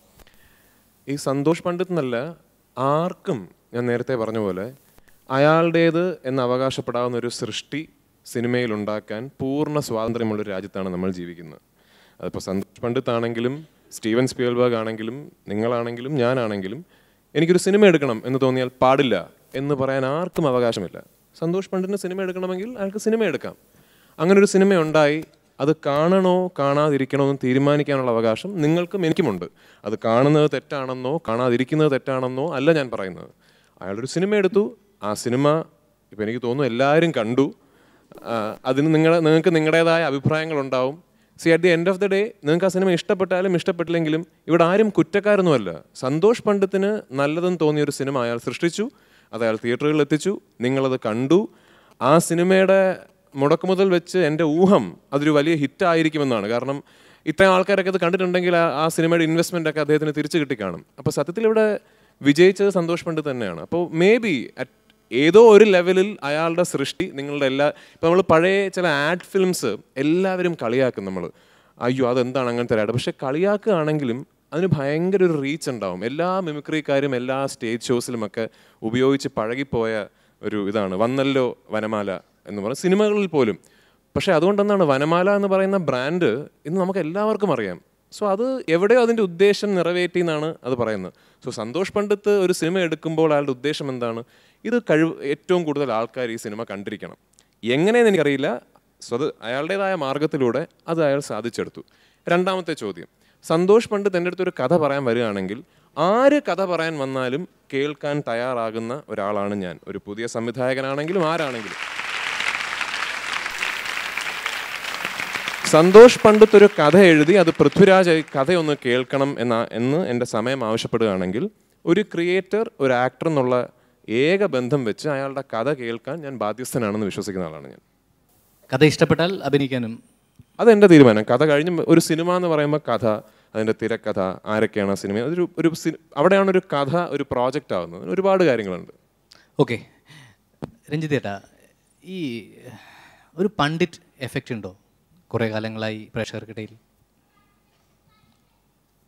ഈ സന്തോഷ് പണ്ഡിറ്റ് എന്നല്ല ആർക്കും ഞാൻ നേരത്തെ പറഞ്ഞ പോലെ അയാളുടേത് എന്ന് അവകാശപ്പെടാവുന്ന ഒരു സൃഷ്ടി സിനിമയിൽ ഉണ്ടാക്കാൻ പൂർണ്ണ സ്വാതന്ത്ര്യമുള്ള ഒരു രാജ്യത്താണ് നമ്മൾ ജീവിക്കുന്നത് അതിപ്പോൾ സന്തോഷ് പണ്ഡിറ്റ് ആണെങ്കിലും സ്റ്റീവൻ സ്പിയൽബർഗ് ആണെങ്കിലും നിങ്ങളാണെങ്കിലും ഞാനാണെങ്കിലും എനിക്കൊരു സിനിമ എടുക്കണം എന്ന് തോന്നിയാൽ പാടില്ല എന്ന് പറയാൻ ആർക്കും അവകാശമില്ല സന്തോഷ് പണ്ഡിറ്റിന് സിനിമ എടുക്കണമെങ്കിൽ അയാൾക്ക് സിനിമ എടുക്കാം അങ്ങനെ ഒരു സിനിമ ഉണ്ടായി അത് കാണണോ കാണാതിരിക്കണോ എന്ന് തീരുമാനിക്കാനുള്ള അവകാശം നിങ്ങൾക്കും എനിക്കുമുണ്ട് അത് കാണുന്നത് തെറ്റാണെന്നോ കാണാതിരിക്കുന്നത് തെറ്റാണെന്നോ അല്ല ഞാൻ പറയുന്നത് അയാളൊരു സിനിമ എടുത്തു ആ സിനിമ ഇപ്പം എനിക്ക് തോന്നുന്നു എല്ലാവരും കണ്ടു ആ, അതിന് നിങ്ങളെ നിങ്ങൾക്ക് നിങ്ങളുടേതായ അഭിപ്രായങ്ങളുണ്ടാവും see at the end of the day നിങ്ങൾക്ക് ആ സിനിമ ഇഷ്ടപ്പെട്ടാലും ഇഷ്ടപ്പെട്ടില്ലെങ്കിലും ഇവിടെ ആരും കുറ്റക്കാരൊന്നുമല്ല സന്തോഷ് പണ്ഡിത്തിന് നല്ലതെന്ന് തോന്നിയ ഒരു സിനിമ അയാൾ സൃഷ്ടിച്ചു അത് അയാൾ തിയേറ്ററുകളിൽ എത്തിച്ചു നിങ്ങളത് കണ്ടു ആ സിനിമയുടെ മുടക്കുമുതൽ വെച്ച് എൻ്റെ ഊഹം അതൊരു വലിയ ഹിറ്റ് ആയിരിക്കുമെന്നാണ് കാരണം ഇത്രയും ആൾക്കാരൊക്കെ അത് കണ്ടിട്ടുണ്ടെങ്കിൽ ആ- ആ സിനിമയുടെ ഇൻവെസ്റ്റ്മെൻ്റ് ഒക്കെ അദ്ദേഹത്തിന് തിരിച്ചു കിട്ടിക്കാണും അപ്പോൾ സത്യത്തിൽ ഇവിടെ വിജയിച്ചത് സന്തോഷ് പണ്ഡിറ്റ് തന്നെയാണ് അപ്പോൾ മേ ബി ഏതോ ഒരു ലെവലിൽ അയാളുടെ സൃഷ്ടി നിങ്ങളുടെ എല്ലാ ഇപ്പം നമ്മൾ പഴയ ചില ആഡ് ഫിലിംസ് എല്ലാവരും കളിയാക്കും നമ്മൾ അയ്യോ അതെന്താണ് അങ്ങനത്തെ ഒരു ആഡ് പക്ഷെ കളിയാക്കുകയാണെങ്കിലും അതിന് ഭയങ്കര ഒരു റീച്ച് ഉണ്ടാവും എല്ലാ മിമിക്രിക്കാരും എല്ലാ സ്റ്റേജ് ഷോസിലുമൊക്കെ ഉപയോഗിച്ച് പഴകിപ്പോയ ഒരു ഇതാണ് വന്നല്ലോ വനമാല എന്ന് പറയുന്ന സിനിമകളിൽ പോലും പക്ഷേ അതുകൊണ്ടെന്താണ് വനമാല എന്ന് പറയുന്ന ബ്രാൻഡ് ഇന്ന് നമുക്ക് എല്ലാവർക്കും അറിയാം സോ അത് എവിടെയോ അതിൻ്റെ ഉദ്ദേശം നിറവേറ്റി എന്നാണ് അത് പറയുന്നത് സോ സന്തോഷ് പണ്ഡിത്ത് ഒരു സിനിമ എടുക്കുമ്പോൾ അയാളുടെ ഉദ്ദേശം എന്താണ് ഇത് കഴിവ് ഏറ്റവും കൂടുതൽ ആൾക്കാർ ഈ സിനിമ കണ്ടിരിക്കണം എങ്ങനെയെന്ന് എനിക്കറിയില്ല സോ അത് അയാളുടേതായ മാർഗത്തിലൂടെ അത് അയാൾ സാധിച്ചെടുത്തു രണ്ടാമത്തെ ചോദ്യം സന്തോഷ് പണ്ഡിത്ത് എൻ്റെ അടുത്തൊരു കഥ പറയാൻ വരികയാണെങ്കിൽ ആര് കഥ പറയാൻ വന്നാലും കേൾക്കാൻ തയ്യാറാകുന്ന ഒരാളാണ് ഞാൻ ഒരു പുതിയ സംവിധായകനാണെങ്കിലും ആരാണെങ്കിലും സന്തോഷ് പണ്ഡിത്ത് ഒരു കഥ എഴുതി അത് പൃഥ്വിരാജ് ഈ കഥയൊന്ന് കേൾക്കണം എന്ന എന്ന് എൻ്റെ സമയം ആവശ്യപ്പെടുകയാണെങ്കിൽ ഒരു ക്രിയേറ്റർ ഒരു ആക്ടർ എന്നുള്ള ഏക ബന്ധം വെച്ച് അയാളുടെ കഥ കേൾക്കാൻ ഞാൻ ബാധ്യസ്ഥനാണെന്ന് വിശ്വസിക്കുന്ന ആളാണ് ഞാൻ കഥ ഇഷ്ടപ്പെട്ടാൽ അഭിനയിക്കാനും അതെൻ്റെ തീരുമാനം കഥ കഴിഞ്ഞ് ഒരു സിനിമ എന്ന് പറയുമ്പോൾ കഥ അതിൻ്റെ തിരക്കഥ ആരൊക്കെയാണ് ആ സിനിമ അതൊരു ഒരു സി- അവിടെയാണ് ഒരു കഥ ഒരു പ്രോജക്റ്റ് ആവുന്നത് അതിന് ഒരുപാട് കാര്യങ്ങളുണ്ട് ഓക്കെ രഞ്ജിത്ത് ചേട്ടാ ഈ ഒരു പണ്ഡിറ്റ് എഫക്റ്റ് ഉണ്ടോ കുറേ കാലങ്ങളായി പ്രേക്ഷകർക്കിടയിൽ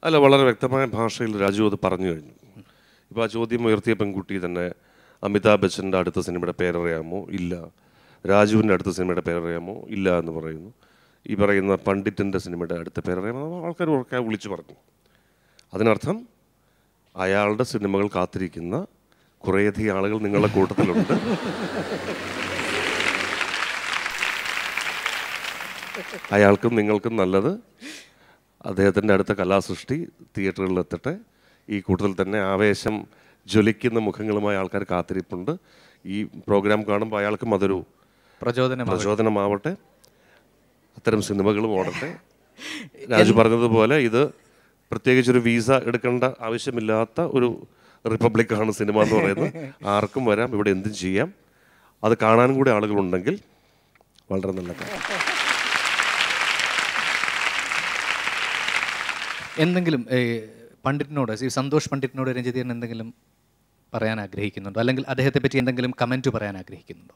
അല്ല വളരെ വ്യക്തമായ ഭാഷയിൽ രാജു അത് പറഞ്ഞു കഴിഞ്ഞു ഇപ്പോൾ ആ ചോദ്യം ഉയർത്തിയ പെൺകുട്ടി തന്നെ അമിതാഭ് ബച്ചൻ്റെ അടുത്ത സിനിമയുടെ പേരറിയാമോ ഇല്ല രാജുവിൻ്റെ അടുത്ത സിനിമയുടെ പേരറിയാമോ ഇല്ല എന്ന് പറയുന്നു ഈ പറയുന്ന പണ്ഡിറ്റിൻ്റെ സിനിമയുടെ അടുത്ത പേരറിയാമോ ആൾക്കാർ ഉറക്കെ വിളിച്ചു പറഞ്ഞു അതിനർത്ഥം അയാളുടെ സിനിമകൾ കാത്തിരിക്കുന്ന കുറേയധികം ആളുകൾ നിങ്ങളുടെ കൂട്ടത്തിലുണ്ട് അയാൾക്കും നിങ്ങൾക്കും നല്ലത് അദ്ദേഹത്തിൻ്റെ അടുത്ത കലാസൃഷ്ടി തിയേറ്ററുകളിൽ എത്തട്ടെ ഈ കൂട്ടത്തിൽ തന്നെ ആവേശം ജ്വലിക്കുന്ന മുഖങ്ങളുമായ ആൾക്കാർ കാത്തിരിപ്പുണ്ട് ഈ പ്രോഗ്രാം കാണുമ്പോൾ അയാൾക്കും അതൊരു പ്രചോദനമാവട്ടെ. പ്രചോദനമാവട്ടെ അത്തരം സിനിമകളും ഓടട്ടെ രാജു പറഞ്ഞതുപോലെ ഇത് പ്രത്യേകിച്ചൊരു വീസ എടുക്കേണ്ട ആവശ്യമില്ലാത്ത ഒരു റിപ്പബ്ലിക്കാണ് സിനിമ എന്ന് പറയുന്നത് ആർക്കും വരാം ഇവിടെ എന്തും ചെയ്യാം അത് കാണാനും കൂടി ആളുകളുണ്ടെങ്കിൽ വളരെ നല്ല കാര്യം എന്തെങ്കിലും ഏ, പണ്ഡിറ്റിനോട് ഈ സന്തോഷ് പണ്ഡിറ്റിനോട് രഞ്ജിതൻ എന്തെങ്കിലും പറയാൻ ആഗ്രഹിക്കുന്നുണ്ടോ അല്ലെങ്കിൽ അദ്ദേഹത്തെ പറ്റി എന്തെങ്കിലും കമൻറ്റ് പറയാൻ ആഗ്രഹിക്കുന്നുണ്ടോ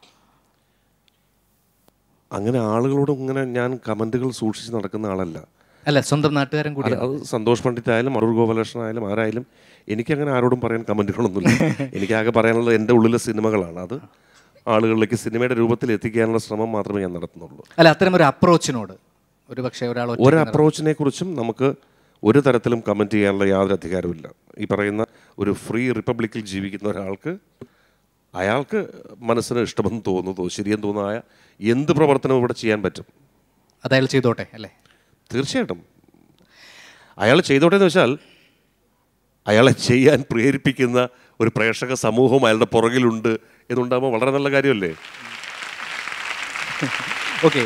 അങ്ങനെ ആളുകളോട് ഇങ്ങനെ ഞാൻ കമന്റുകൾ സൂക്ഷിച്ച് നടക്കുന്ന ആളല്ല അല്ല സ്വന്തം നാട്ടുകാരൻ കൂടി അത് അത് സന്തോഷ് പണ്ഡിറ്റ് ആയാലും അടൂർ ഗോപാലകൃഷ്ണൻ ആയാലും ആരായാലും എനിക്കങ്ങനെ ആരോടും പറയാൻ കമന്റുകളൊന്നുമില്ല എനിക്കാകെ പറയാനുള്ളത് എൻ്റെ ഉള്ളിലെ സിനിമകളാണ് അത് ആളുകളിലേക്ക് സിനിമയുടെ രൂപത്തിൽ എത്തിക്കാനുള്ള ശ്രമം മാത്രമേ ഞാൻ നടത്തുന്നുള്ളൂ അല്ല അത്തരം ഒരു അപ്രോച്ചിനോട് ഒരു പക്ഷേ ഒരാൾ ഒറ്റയ്ക്ക് ഒരു നട- അപ്രോച്ചിനെ കുറിച്ചും നമുക്ക് ഒരു തരത്തിലും കമൻറ്റ് ചെയ്യാനുള്ള യാതൊരു അധികാരമില്ല ഈ പറയുന്ന ഒരു ഫ്രീ റിപ്പബ്ലിക്കിൽ ജീവിക്കുന്ന ഒരാൾക്ക് അയാൾക്ക് മനസ്സിന് ഇഷ്ടമെന്ന് തോന്നുന്നതോ ശരിയെന്ന് തോന്നുന്ന എന്ത് പ്രവർത്തനവും ഇവിടെ ചെയ്യാൻ പറ്റും അത് അയാൾ ചെയ്തോട്ടെ അല്ലേ തീർച്ചയായിട്ടും അയാൾ ചെയ്തോട്ടെ എന്ന് വെച്ചാൽ അയാളെ ചെയ്യാൻ പ്രേരിപ്പിക്കുന്ന ഒരു പ്രേക്ഷക സമൂഹം അയാളുടെ പുറകിലുണ്ട് എന്നുണ്ടാകുമ്പോൾ വളരെ നല്ല കാര്യമല്ലേ ഓക്കെ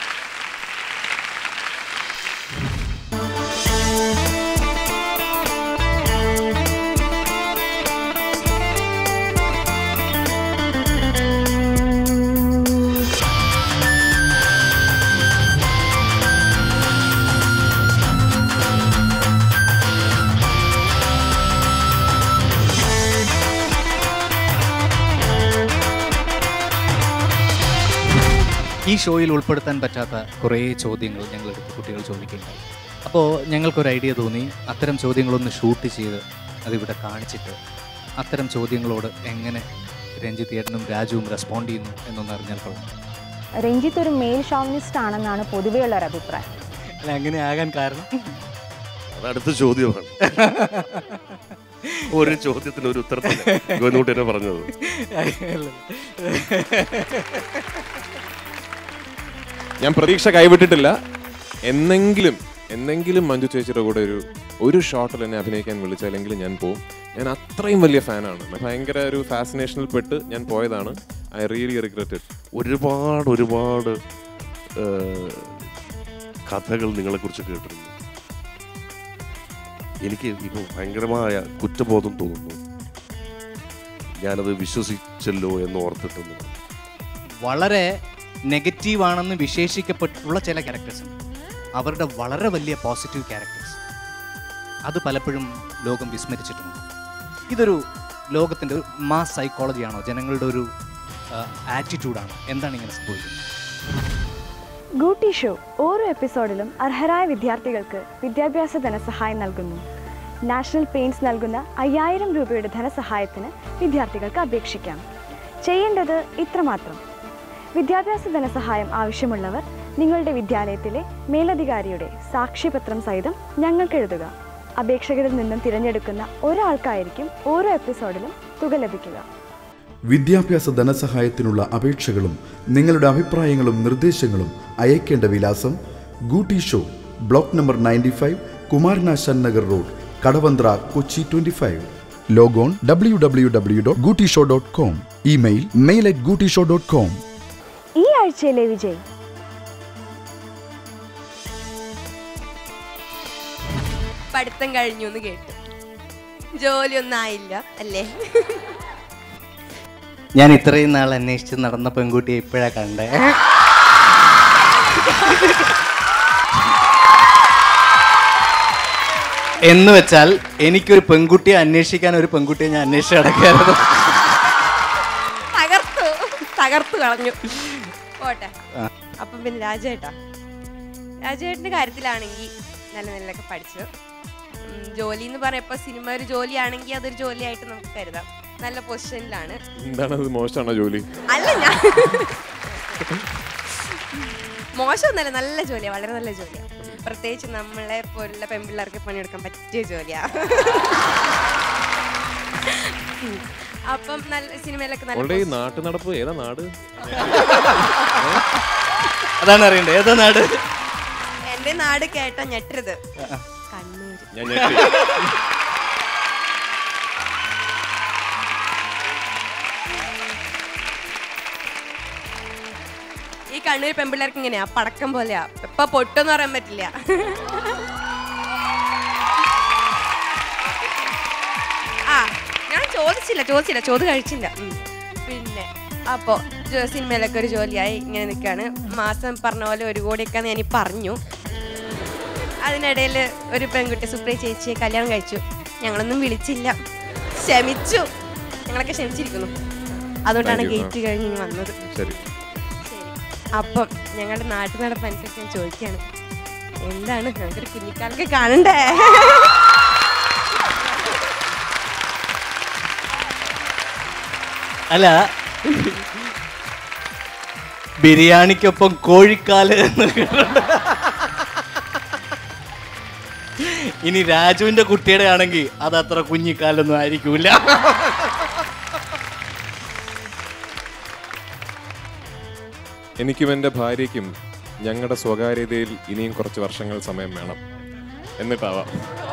ഈ ഷോയിൽ ഉൾപ്പെടുത്താൻ പറ്റാത്ത കുറേ ചോദ്യങ്ങൾ ഞങ്ങൾ എടുത്ത് കുട്ടികൾ ചോദിക്കുകയുണ്ടായി അപ്പോൾ ഞങ്ങൾക്കൊരു ഐഡിയ തോന്നി അത്തരം ചോദ്യങ്ങളൊന്ന് ഷൂട്ട് ചെയ്ത് അതിവിടെ കാണിച്ചിട്ട് അത്തരം ചോദ്യങ്ങളോട് എങ്ങനെ രഞ്ജിത്ത് ഏട്ടനും രാജുവും റെസ്പോണ്ട് ചെയ്യുന്നു എന്നൊന്ന് അറിഞ്ഞാൽ കൊള്ളാം രഞ്ജിത്ത് ഒരു മെയിൽ ഷോവിനിസ്റ്റ് ആണെന്നാണ് പൊതുവെയുള്ള ഒരു അഭിപ്രായം അല്ല അങ്ങനെ ആകാൻ കാരണം അത് അടുത്ത ചോദ്യമാണ് ഒരു ചോദ്യത്തിന് ഒരു ഉത്തരത്തില്ല ഗോവിന്ദൻകുട്ടി എന്നെ പറഞ്ഞത് ഞാൻ പ്രതീക്ഷ കൈവിട്ടിട്ടില്ല എന്നെങ്കിലും എന്നെങ്കിലും മഞ്ജു ചേച്ചിയുടെ കൂടെ ഒരു ഒരു ഷോട്ടിൽ എന്നെ അഭിനയിക്കാൻ വിളിച്ചാലെങ്കിലും ഞാൻ പോവും ഞാൻ അത്രയും വലിയ ഫാനാണ് ഭയങ്കര ഒരു ഫാസിനേഷനിൽ പെട്ട് ഞാൻ പോയതാണ് ഐ റിയലി റിഗ്രറ്റ് ഇറ്റ് ഒരുപാട് ഒരുപാട് ഏഹ്, കഥകൾ നിങ്ങളെക്കുറിച്ച് കേട്ടിരുന്നു എനിക്ക് ഇപ്പോൾ ഭയങ്കരമായ കുറ്റബോധം തോന്നുന്നു ഞാനത് വിശ്വസിച്ചല്ലോ എന്ന് ഓർത്തിട്ടൊന്നും വളരെ നെഗറ്റീവ് ആണെന്ന് വിശേഷിക്കപ്പെട്ടിട്ടുള്ള ചില ക്യാരക്ടേഴ്സ് ഉണ്ട് അവരുടെ വളരെ വലിയ പോസിറ്റീവ് ക്യാരക്ടേഴ്സ് അത് പലപ്പോഴും ലോകം വിസ്മരിച്ചിട്ടുണ്ട് ഇതൊരു ലോകത്തിൻ്റെ ഒരു മാസ് സൈക്കോളജിയാണോ ജനങ്ങളുടെ ഒരു ആറ്റിറ്റ്യൂഡാണോ എന്താണ് ഇങ്ങനെ സംഭവിക്കുന്നത് ഗൂട്ടി ഷോ ഓരോ എപ്പിസോഡിലും അർഹരായ വിദ്യാർത്ഥികൾക്ക് വിദ്യാഭ്യാസ ധനസഹായം നൽകുന്നു നാഷണൽ പെയിൻസ് നൽകുന്ന അയ്യായിരം രൂപയുടെ ധനസഹായത്തിന് വിദ്യാർത്ഥികൾക്ക് അപേക്ഷിക്കാം ചെയ്യേണ്ടത് ഇത്രമാത്രം വിദ്യാഭ്യാസ ധനസഹായം ആവശ്യമുള്ളവർ നിങ്ങളുടെ വിദ്യാലയത്തിലെ മേലധികാരിയുടെ സാക്ഷ്യപത്രം സഹിതം ഞങ്ങൾക്ക് എഴുതുക അപേക്ഷകരിൽ നിന്നും തിരഞ്ഞെടുക്കുന്ന ഒരാൾക്കായിരിക്കും ഓരോ എപ്പിസോഡിലും തുക ലഭിക്കുക വിദ്യാഭ്യാസ ധനസഹായത്തിനുള്ള അപേക്ഷകളും നിങ്ങളുടെ അഭിപ്രായങ്ങളും നിർദ്ദേശങ്ങളും അയക്കേണ്ട വിലാസം Goody show block number ninety five Kumaranasan Nagar road Kadavanthra Kochi twenty five logon W W W dot Goody show dot com email mail at Goody show dot com ഈ ആഴ്ചയിലെ വിജയ് പഠിത്തം കഴിഞ്ഞു എന്ന് കേട്ടു ജോലിയൊന്നും ആയില്ല അല്ലേ ഞാൻ ഇത്രയും നാൾ അന്വേഷിച്ച് നടന്ന പെൺകുട്ടിയെ ഇപ്പോഴാ കണ്ടേ എന്ന് വെച്ചാൽ എനിക്കൊരു പെൺകുട്ടിയെ അന്വേഷിക്കാൻ ഒരു പെൺകുട്ടിയെ ഞാൻ അന്വേഷിച്ച് നടക്കുകയായിരുന്നു തകർത്തു തകർത്തു കളഞ്ഞു പോട്ടെ ആ. അപ്പം പിന്നെ രാജേട്ടാ രാജേട്ടൻ്റെ കാര്യത്തിലാണെങ്കിൽ നല്ല നിലയൊക്കെ പഠിച്ചു ഉം, ജോലി എന്ന് പറഞ്ഞാൽ ഇപ്പോൾ സിനിമ ഒരു ജോലിയാണെങ്കിൽ അതൊരു ജോലിയായിട്ട് നമുക്ക് കരുതാം നല്ല പൊസിഷനിലാണ് എന്താണത് മോശമാണോ ജോലി അല്ല ഞാൻ മോശമൊന്നല്ല നല്ല ജോലിയാണ് വളരെ നല്ല ജോലിയാണ് പ്രത്യേകിച്ച് നമ്മളെ പോലുള്ള പെൺപിള്ളേർക്ക് പണിയെടുക്കാൻ പറ്റിയ ജോലിയാണ് അപ്പം നല്ല സിനിമയിലൊക്കെ നല്ല അവളുടെ ഈ നാട്ടു നടപ്പ് ഏതാ നാട് അതാണ് അറിയണ്ടേ ഏതാ നാട് എന്റെ നാട് കേട്ടാ ഞെട്ടരുത് കണ്ണൂർ ഞാൻ ഞെട്ടി. ഈ കണ്ണൂർ പെൺപിള്ളേർക്ക് ഇങ്ങനെയാ പടക്കം പോലെയാ ഇപ്പൊ പൊട്ടെന്ന് പറയാൻ പറ്റില്ല ആ ഞാൻ ചോദിച്ചില്ല ചോദിച്ചില്ല ചോദ്യം കഴിച്ചില്ല ഉം. പിന്നെ അപ്പോൾ സിനിമയിലൊക്കെ ഒരു ജോലിയായി ഇങ്ങനെ നിൽക്കുകയാണ് മാസം പറഞ്ഞ പോലെ ഒരു കോടിയൊക്കെ ഞാൻ ഈ പറഞ്ഞു അതിനിടയിൽ ഒരു പെൺകുട്ടി സുപ്രിയ ചേച്ചിയെ കല്യാണം കഴിച്ചു ഞങ്ങളൊന്നും വിളിച്ചില്ല ക്ഷമിച്ചു ഞങ്ങളൊക്കെ ക്ഷമിച്ചിരിക്കുന്നു അതുകൊണ്ടാണ് Thank you. ഗേറ്റ് കഴിഞ്ഞ് ഇനി വന്നത് ശരി അപ്പം ഞങ്ങളുടെ നാട്ടു നടപ്പ് അനുസരിച്ച് ഞാൻ ചോദിക്കുകയാണ് എന്താണ് ഞങ്ങൾക്കൊരു കുഞ്ഞിക്കാലൊക്കെ കാണണ്ടേ അല്ല ബിരിയാണിക്കൊപ്പം കോഴിക്കാല് എന്ന് കേട്ടിട്ടുണ്ട്. ഇനി രാജുവിന്റെ കുട്ടിയുടെ ആണെങ്കിൽ അത് അത്ര കുഞ്ഞിക്കാലൊന്നും ആയിരിക്കൂല എനിക്കും എൻ്റെ ഭാര്യയ്ക്കും ഞങ്ങളുടെ സ്വകാര്യതയിൽ ഇനിയും കുറച്ച് വർഷങ്ങൾ സമയം വേണം എന്നിട്ടാവാം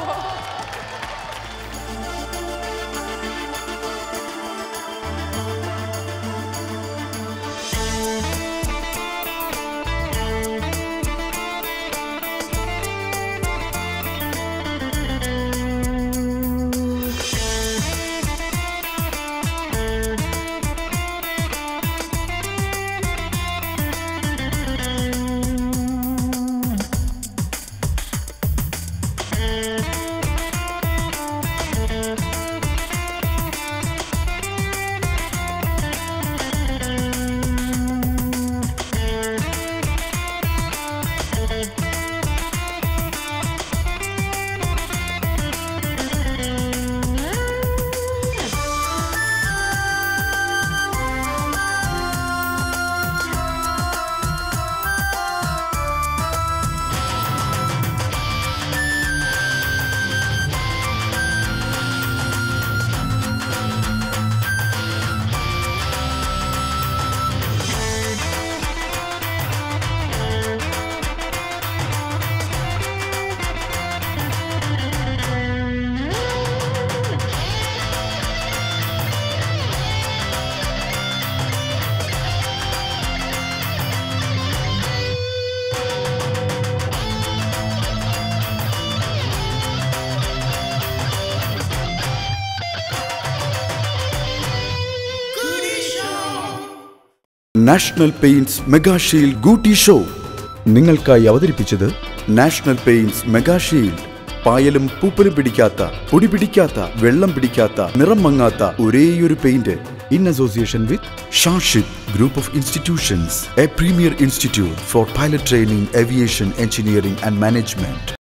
national paints mega shield Goody show നിങ്ങൾക്കായി അവതരിപ്പിച്ചത് നാഷണൽ പെയിന്റ്സ് മെഗാഷീൽഡ് പായലും പൂപ്പലും പിടിക്കാത്ത പൊടി പിടിക്കാത്ത വെള്ളം പിടിക്കാത്ത നിറം മങ്ങാത്ത ഒരേയൊരു paint in association with Shashid group of institutions a premier institute for pilot training aviation engineering and management